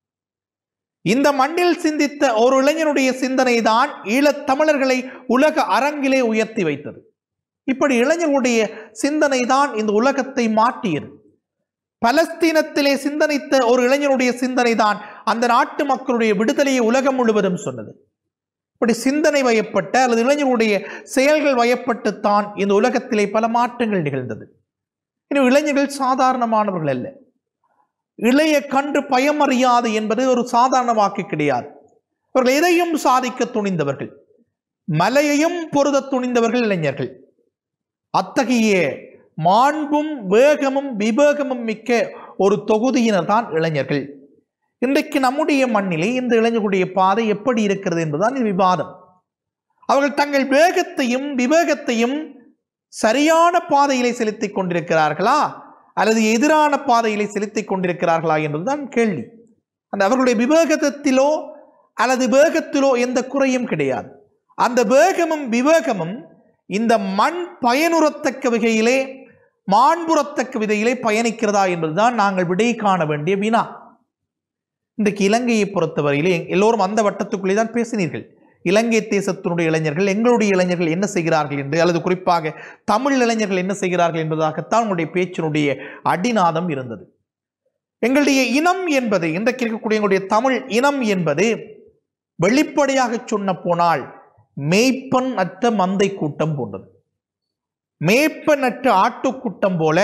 இந்த மண்ணில் சிந்தித்த ஒரு இளைஞனுடைய சிந்தனை தான் ஈழத் தமிழர்களை உலக அரங்கிலே உயர்த்தி வைத்தது இப்படி இளைஞர்களுடைய சிந்தனை தான் இந்த உலகத்தை மாற்றியது பலஸ்தீனத்திலே சிந்தனைத்த ஒரு இளைஞனுடைய சிந்தனை தான் அந்த நாட்டு மக்களுடைய விடுதலையை உலகம் முழுவதும் சொன்னது இப்படி சிந்தனை வயப்பட்ட அல்லது இளைஞர்களுடைய செயல்கள் வயப்பட்டுத்தான் இந்த உலகத்திலே பல மாற்றங்கள் நிகழ்ந்தது இன்னும் இளைஞர்கள் சாதாரணமானவர்கள் அல்ல இளைய கன்று பயமறியாது என்பது ஒரு சாதாரண வாக்கு கிடையாது அவர்கள் எதையும் சாதிக்க துணிந்தவர்கள் மலையையும் பொருத துணிந்தவர்கள் இளைஞர்கள் அத்தகைய மாண்பும் வேகமும் விவேகமும் மிக்க ஒரு தொகுதியினர் தான் இளைஞர்கள் இன்றைக்கு நம்முடைய மண்ணிலே இந்த இளைஞர்களுடைய பாதை எப்படி இருக்கிறது என்பதுதான் இந்த விவாதம் அவர்கள் தங்கள் வேகத்தையும் விவேகத்தையும் சரியான பாதையிலே செலுத்திக் கொண்டிருக்கிறார்களா அல்லது எதிரான பாதையிலே செலுத்திக் கொண்டிருக்கிறார்களா என்பதுதான் கேள்வி அந்த அவர்களுடைய விவேகத்திலோ அல்லது வேகத்திலோ எந்த குறையும் கிடையாது அந்த வேகமும் விவேகமும் இந்த மண் பயனுறத்தக்க வகையிலே மாண்புறத்தக்க விதையிலே பயணிக்கிறதா என்பதுதான் நாங்கள் விடை காண வேண்டிய வினா இன்றைக்கு இலங்கையை பொறுத்தவரையிலே எல்லோரும் அந்த வட்டத்துக்குள்ளே தான் பேசினீர்கள் இலங்கை தேசத்தினுடைய இளைஞர்கள் எங்களுடைய இளைஞர்கள் என்ன செய்கிறார்கள் என்று அல்லது குறிப்பாக தமிழ் இளைஞர்கள் என்ன செய்கிறார்கள் என்பதாகத்தான் உங்களுடைய பேச்சினுடைய அடிநாதம் இருந்தது எங்களுடைய இனம் என்பது இன்றைக்கு இருக்கக்கூடிய எங்களுடைய தமிழ் இனம் என்பது வெளிப்படையாக சொன்ன போனால் மேய்ப்பன் அற்ற மந்தை கூட்டம் போன்றது மேய்ப்பன் அற்ற ஆட்டுக்கூட்டம் போல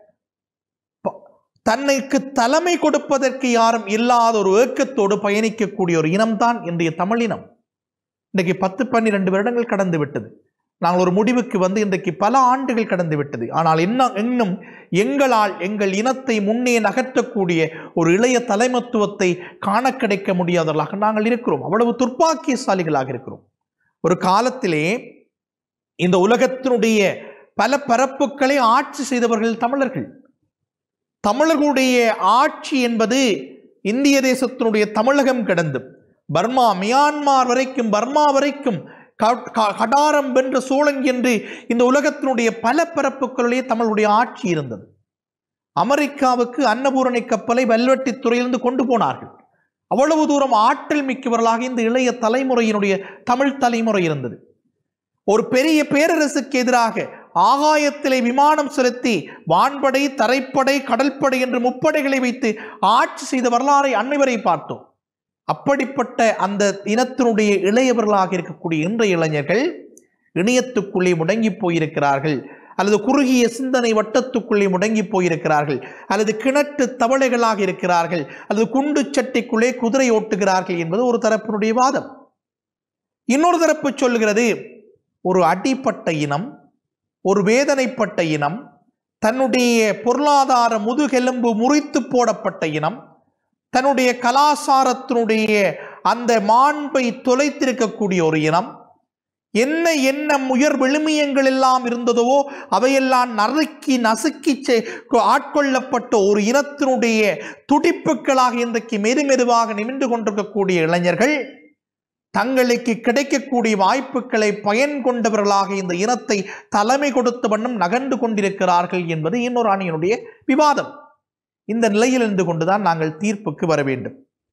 ப- தன்னைக்கு தலைமை கொடுப்பதற்கு யாரும் இல்லாத ஒரு ஏக்கத்தோடு பயணிக்கக்கூடிய ஒரு இனம்தான் இன்றைய தமிழ் இனம் இன்றைக்கு பத்து பன்னிரண்டு வருடங்கள் கடந்து விட்டது நாங்கள் ஒரு முடிவுக்கு வந்து இன்றைக்கு பல ஆண்டுகள் கடந்து விட்டது ஆனால் இன்னும் இன்னும் எங்களால் எங்கள் இனத்தை முன்னே நகர்த்தக்கூடிய ஒரு இளைய தலைமத்துவத்தை காண கிடைக்க முடியாதவர்களாக நாங்கள் இருக்கிறோம் அவ்வளவு துர்ப்பாக்கியசாலிகளாக இருக்கிறோம் ஒரு காலத்திலே இந்த உலகத்தினுடைய பல பரப்புகளை ஆட்சி செய்தவர்கள் தமிழர்கள் தமிழர்களுடைய ஆட்சி என்பது இந்திய தேசத்தினுடைய தமிழகம் கடந்து பர்மா மியான்மார் வரைக்கும் பர்மா வரைக்கும் க- க- கடாரம் வென்ற சோழன் என்று இந்த உலகத்தினுடைய பல பரப்புகளிலே தமிழுடைய ஆட்சி இருந்தது அமெரிக்காவுக்கு அன்னபூரணி கப்பலை வல்வெட்டி துறையிலிருந்து கொண்டு போனார்கள் அவ்வளவு தூரம் ஆற்றல் மிக்கவர்களாக இந்த இளைய தலைமுறையினுடைய தமிழ் தலைமுறை இருந்தது ஒரு பெரிய பேரரசுக்கு எதிராக ஆகாயத்திலே விமானம் செலுத்தி வான்படை தரைப்படை கடல்படை என்று முப்படைகளை வைத்து ஆட்சி செய்த வரலாறை அன்னைவரை பார்த்தோம் அப்படிப்பட்ட அந்த இனத்தினுடைய இளையவர்களாக இருக்கக்கூடிய இன்றைய இளைஞர்கள் இணையத்துக்குள்ளே முடங்கி போயிருக்கிறார்கள் அல்லது குறுகிய சிந்தனை வட்டத்துக்குள்ளே முடங்கி போயிருக்கிறார்கள் அல்லது கிணற்று தவளைகளாக இருக்கிறார்கள் அல்லது குண்டு சட்டிக்குள்ளே குதிரை ஓட்டுகிறார்கள் என்பது ஒரு தரப்பினுடைய வாதம் இன்னொரு தரப்பு சொல்லுகிறது ஒரு அடிப்பட்ட இனம் ஒரு வேதனைப்பட்ட இனம் தன்னுடைய பொருளாதார முதுகெலும்பு முறித்து போடப்பட்ட இனம் தன்னுடைய கலாசாரத்தினுடைய அந்த மாண்பை தொலைத்திருக்கக்கூடிய ஒரு இனம் என்ன என்ன உயர் விழுமியங்கள் எல்லாம் இருந்ததோ அவையெல்லாம் நறுக்கி நசுக்கி செ- ஆட்கொள்ளப்பட்ட ஒரு இனத்தினுடைய துடிப்புகளாக இன்றைக்கு மெது மெதுவாக நிமிர்ந்து கொண்டிருக்கக்கூடிய இளைஞர்கள் தங்களுக்கு கிடைக்கக்கூடிய வாய்ப்புகளை பயன் கொண்டவர்களாக இந்த இனத்தை தலைமை கொடுத்த வண்ணம் நகர்ந்து கொண்டிருக்கிறார்கள் என்பது இன்னொரு அணியினுடைய விவாதம் இந்த நிலையில் இருந்து கொண்டுதான் நாங்கள் தீர்ப்புக்கு வர வேண்டும்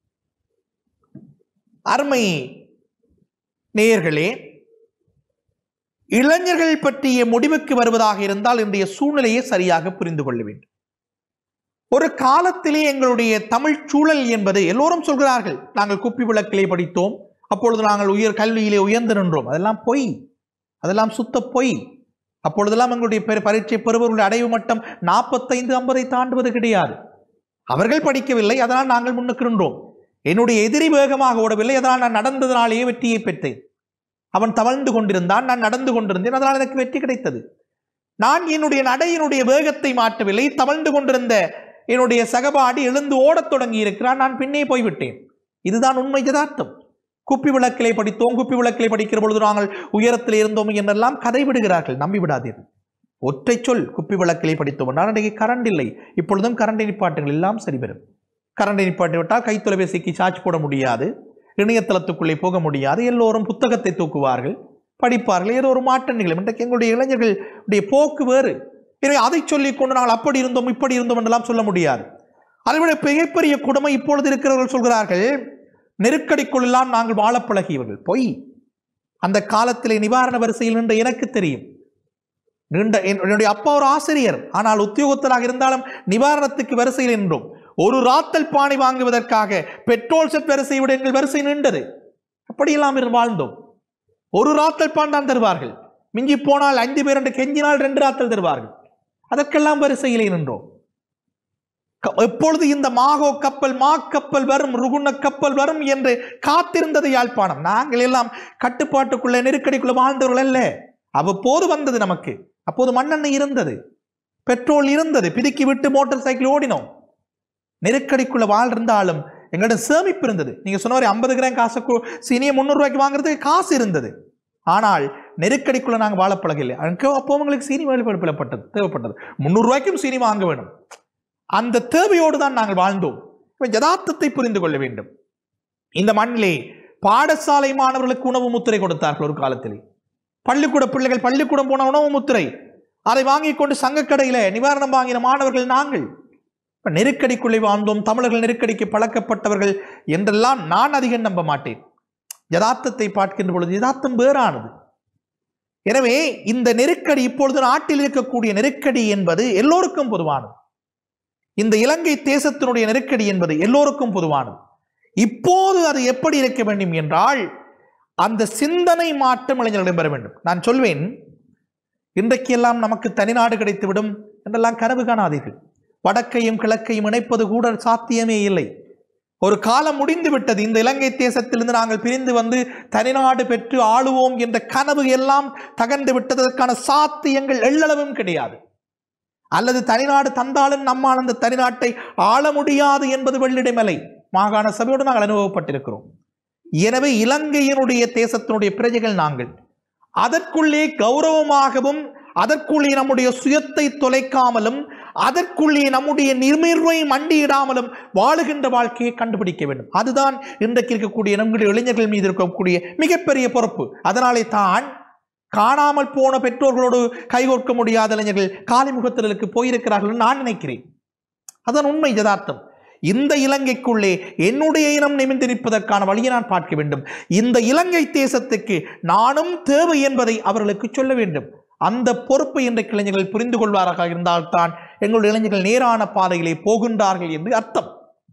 அருமை நேயர்களே இளைஞர்கள் பற்றிய முடிவுக்கு வருவதாக இருந்தால் இன்றைய சூழ்நிலையை சரியாக புரிந்து கொள்ள வேண்டும் ஒரு காலத்திலே எங்களுடைய தமிழ் சூழல் என்பது எல்லோரும் சொல்கிறார்கள் நாங்கள் குப்பி விளக்கிலே படித்தோம் அப்பொழுது நாங்கள் உயர் கல்வியிலே உயர்ந்து நின்றோம் அதெல்லாம் பொய் அதெல்லாம் சுத்த பொய் அப்பொழுதெல்லாம் எங்களுடைய பெரு- பரீட்சை பெறுபவர்களுடைய அடைவு மட்டம் நாற்பத்தைந்து ஐம்பதை தாண்டுவது கிடையாது அவர்கள் படிக்கவில்லை அதனால் நாங்கள் முன்னுக்கு நின்றோம் என்னுடைய எதிரி வேகமாக ஓடவில்லை அதனால் நான் நடந்ததனாலேயே வெற்றியை பெற்றேன் அவன் தவழ்ந்து கொண்டிருந்தான் நான் நடந்து கொண்டிருந்தேன் அதனால் எனக்கு வெற்றி கிடைத்தது நான் என்னுடைய நடையினுடைய வேகத்தை மாற்றவில்லை தவழ்ந்து கொண்டிருந்த என்னுடைய சகபாடி எழுந்து ஓடத் தொடங்கி இருக்கிறான் நான் பின்னே போய்விட்டேன் இதுதான் உண்மை யதார்த்தம் குப்பி விளக்கிலே படித்தோம் குப்பி விளக்கிலே படிக்கிற பொழுது நாங்கள் உயரத்தில் இருந்தோம் என்றெல்லாம் கதை விடுகிறார்கள் நம்பி விடாதீர்கள் ஒற்றை சொல் குப்பி விளக்கிலே படித்தோம் நான் அன்றைக்கு கரண்ட் இல்லை இப்பொழுதும் கரண்ட் நிப்பாட்டுகள் எல்லாம் சரிவரும் கரண்டை நிப்பாட்டி விட்டால் கைத்தொலைபேசிக்கு சார்ஜ் போட முடியாது இணையதளத்துக்குள்ளே போக முடியாது எல்லோரும் புத்தகத்தை தூக்குவார்கள் படிப்பார்கள் ஏதோ ஒரு மாற்றம் நிகழும் இன்றைக்கு எங்களுடைய இளைஞர்களுடைய போக்கு வேறு எனவே அதை சொல்லிக் கொண்டு நாங்கள் அப்படி இருந்தோம் இப்படி இருந்தோம் என்றெல்லாம் சொல்ல முடியாது அதைவிட மிகப்பெரிய கொடுமை இப்பொழுது இருக்கிறவர்கள் சொல்கிறார்கள் நெருக்கடிக்குள்ளெல்லாம் நாங்கள் வாழ பழகியவர்கள் பொய் அந்த காலத்திலே நிவாரண வரிசையில் நின்ற எனக்கு தெரியும் நீண்ட என்- என்னுடைய அப்பா ஒரு ஆசிரியர் ஆனால் உத்தியோகத்தராக இருந்தாலும் நிவாரணத்துக்கு வரிசையில் நின்றோம் ஒரு ராத்தல் பானை வாங்குவதற்காக பெட்ரோல் செட் வரிசையை விட எங்கள் வரிசை நீண்டது அப்படியெல்லாம் இரு- வாழ்ந்தோம் ஒரு ராத்தல் பான் தான் தருவார்கள் மிஞ்சி போனால் ஐந்து பேர் என்று கெஞ்சினால் ரெண்டு ராத்தல் தருவார்கள் அதற்கெல்லாம் வரிசையிலே நின்றோம் க- எப்பொழுது இந்த மாகோ கப்பல் மா கப்பல் வரும் ருகுண கப்பல் வரும் என்று காத்திருந்தது யாழ்ப்பாணம் நாங்கள் எல்லாம் கட்டுப்பாட்டுக்குள்ள நெருக்கடிக்குள்ள வாழ்ந்தவர்கள் அல்ல அவ்வப்போது வந்தது நமக்கு அப்போது மண்ணெண்ணெய் இருந்தது பெட்ரோல் இருந்தது பிதுக்கி விட்டு மோட்டார் சைக்கிள் ஓடினோம் நெருக்கடிக்குள்ள வாழ்ந்தாலும் எங்களிடம் சேமிப்பு இருந்தது நீங்க சொன்ன மாதிரி ஐம்பது கிராம் காசு கு- சீனியை முந்நூறு ரூபாய்க்கு வாங்குறதுக்கு காசு இருந்தது ஆனால் நெருக்கடிக்குள்ள நாங்கள் வாழ பழகலை அங்கே அப்போ உங்களுக்கு சீனி வேலைப்படப்பட்டது தேவைப்பட்டது முந்நூறு ரூபாய்க்கும் சீனி வாங்க வேணும் அந்த தேவையோடு தான் நாங்கள் வாழ்ந்தோம் இப்ப யதார்த்தத்தை புரிந்து கொள்ள வேண்டும் இந்த மண்ணிலே பாடசாலை மாணவர்களுக்கு உணவு முத்திரை கொடுத்தார்கள் ஒரு காலத்திலே பள்ளிக்கூட பிள்ளைகள் பள்ளிக்கூடம் போன உணவு முத்திரை அதை வாங்கிக் கொண்டு சங்கக்கடையில நிவாரணம் வாங்கின மாணவர்கள் நாங்கள் இப்ப நெருக்கடிக்குள்ளே வாழ்ந்தோம் தமிழர்கள் நெருக்கடிக்கு பழக்கப்பட்டவர்கள் என்றெல்லாம் நான் அதிகம் நம்ப மாட்டேன் யதார்த்தத்தை பார்க்கின்ற பொழுது யதார்த்தம் வேறானது எனவே இந்த நெருக்கடி இப்பொழுது நாட்டில் இருக்கக்கூடிய நெருக்கடி என்பது எல்லோருக்கும் பொதுவானது இந்த இலங்கை தேசத்தினுடைய நெருக்கடி என்பது எல்லோருக்கும் பொதுவானது இப்போது அது எப்படி இருக்க வேண்டும் என்றால் அந்த சிந்தனை மாற்றம் இளைஞர்களிடம் பெற வேண்டும் நான் சொல்வேன் இன்றைக்கெல்லாம் நமக்கு தனிநாடு கிடைத்துவிடும் என்றெல்லாம் கனவு காணாதீர்கள் வடக்கையும் கிழக்கையும் இணைப்பது கூட சாத்தியமே இல்லை ஒரு காலம் முடிந்து விட்டது இந்த இலங்கை தேசத்திலிருந்து நாங்கள் பிரிந்து வந்து தனிநாடு பெற்று ஆளுவோம் என்ற கனவு எல்லாம் தகர்ந்து விட்டதற்கான சாத்தியங்கள் எள்ளளவும் கிடையாது அல்லது தனிநாடு தந்தாலும் நம்மால் அந்த தனிநாட்டை ஆள முடியாது என்பது வெள்ளிடைமலை மாகாண சபையோடு நாங்கள் அனுபவப்பட்டிருக்கிறோம் எனவே இலங்கையினுடைய தேசத்தினுடைய பிரஜைகள் நாங்கள் அதற்குள்ளே கௌரவமாகவும் அதற்குள்ளே நம்முடைய சுயத்தை தொலைக்காமலும் அதற்குள்ளே நம்முடைய நிர்மிர்வை மண்டியிடாமலும் வாழுகின்ற வாழ்க்கையை கண்டுபிடிக்க வேண்டும் அதுதான் இன்றைக்கு இருக்கக்கூடிய நம்முடைய இளைஞர்கள் மீது இருக்கக்கூடிய மிகப்பெரிய பொறுப்பு அதனாலே தான் காணாமல் போன பெற்றோர்களோடு கைகோர்க்க முடியாத இளைஞர்கள் காலிமுகத்திற்கு போயிருக்கிறார்கள் என்று நான் நினைக்கிறேன் அதான் உண்மை யதார்த்தம் இந்த இலங்கைக்குள்ளே என்னுடைய இனம் நிமிர்ந்து நிற்பதற்கான வழியை நான் பார்க்க வேண்டும் இந்த இலங்கை தேசத்துக்கு நானும் தேவை என்பதை அவர்களுக்கு சொல்ல வேண்டும் அந்த பொறுப்பை இன்றைக்கு இளைஞர்கள் புரிந்து கொள்வாராக இருந்தால்தான் எங்களுடைய இளைஞர்கள் நேரான பாதையிலே போகின்றார்கள் என்று அர்த்தம்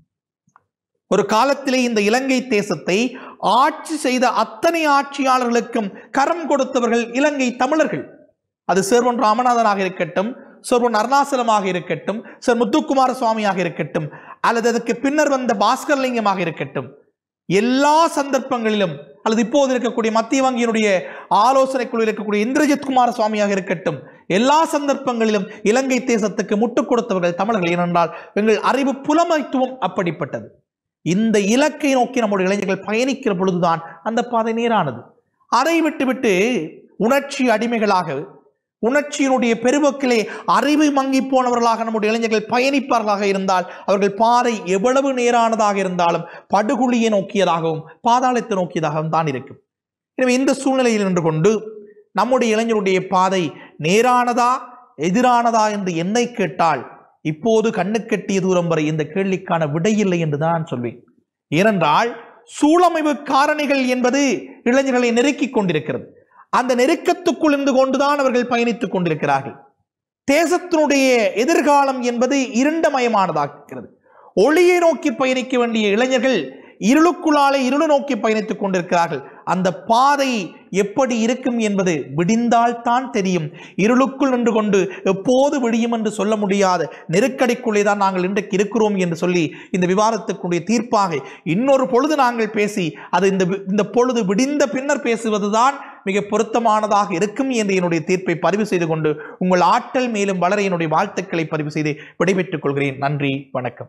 ஒரு காலத்திலே இந்த இலங்கை தேசத்தை ஆட்சி செய்த அத்தனை ஆட்சியாளர்களுக்கும் கரம் கொடுத்தவர்கள் இலங்கை தமிழர்கள் அது சேர்வன் ராமநாதனாக இருக்கட்டும் சேர்வன் அருணாசலமாக இருக்கட்டும் சர் முத்துக்குமார சுவாமியாக இருக்கட்டும் அல்லது அதற்கு பின்னர் வந்த பாஸ்கர்லிங்கமாக இருக்கட்டும் எல்லா சந்தர்ப்பங்களிலும் அல்லது இப்போது இருக்கக்கூடிய மத்திய வங்கியினுடைய ஆலோசனை குழு இருக்கக்கூடிய இந்திரஜித் குமார சுவாமியாக இருக்கட்டும் எல்லா சந்தர்ப்பங்களிலும் இலங்கை தேசத்துக்கு முட்டுக் கொடுத்தவர்கள் தமிழர்கள் ஏனென்றால் எங்கள் அறிவு புலமைத்துவம் அப்படிப்பட்டது இந்த இலக்கை நோக்கி நம்முடைய இளைஞர்கள் பயணிக்கிற பொழுதுதான் அந்த பாதை நேரானது அதை விட்டுவிட்டு உணர்ச்சி அடிமைகளாக உணர்ச்சியினுடைய பெருவக்கிலே அறிவு மங்கி போனவர்களாக நம்முடைய இளைஞர்கள் பயணிப்பார்களாக இருந்தால் அவர்கள் பாதை எவ்வளவு நேரானதாக இருந்தாலும் படுகுழியை நோக்கியதாகவும் பாதாளத்தை நோக்கியதாகவும் தான் இருக்கும் எனவே இந்த சூழ்நிலையில் நின்று கொண்டு நம்முடைய இளைஞருடைய பாதை நேரானதா எதிரானதா என்று என்னை கேட்டால் இப்போது கண்ணுக்கெட்டிய தூரம் வரை இந்த கேள்விக்கான விடையில்லை என்று தான் நான் சொல்வேன் ஏனென்றால் சூழமைவு காரணிகள் என்பது இளைஞர்களை நெருக்கிக் கொண்டிருக்கிறது அந்த நெருக்கத்துக்குள் இருந்து கொண்டுதான் அவர்கள் பயணித்துக் கொண்டிருக்கிறார்கள் தேசத்தினுடைய எதிர்காலம் என்பது இருண்டமயமானதாகிறது ஒளியை நோக்கி பயணிக்க வேண்டிய இளைஞர்கள் இருளுக்குள்ளாலே இருளு நோக்கி பயணித்துக் கொண்டிருக்கிறார்கள் அந்த பாதை எப்படி இருக்கும் என்பது விடிந்தால்தான் தெரியும் இருளுக்குள் நின்று கொண்டு எப்போது விடியும் என்று சொல்ல முடியாத நெருக்கடிக்குள்ளே தான் நாங்கள் இன்றைக்கு இருக்கிறோம் என்று சொல்லி இந்த விவாதத்துக்குடைய தீர்ப்பாக இன்னொரு பொழுது நாங்கள் பேசி அது இந்த வி- இந்த பொழுது விடிந்த பின்னர் பேசுவதுதான் மிக பொருத்தமானதாக இருக்கும் என்று என்னுடைய தீர்ப்பை பதிவு செய்து கொண்டு உங்கள் ஆற்றல் மேலும் வளர என்னுடைய வாழ்த்துக்களை பதிவு செய்து விடைபெற்றுக் கொள்கிறேன் நன்றி வணக்கம்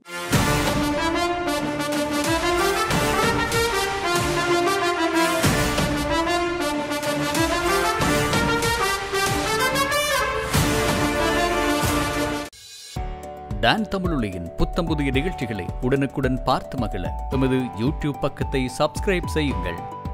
டான் தமிழொலியின் புத்தம் புதிய நிகழ்ச்சிகளை உடனுக்குடன் பார்த்து மகிழ எமது யூடியூப் பக்கத்தை சப்ஸ்கிரைப் செய்யுங்கள்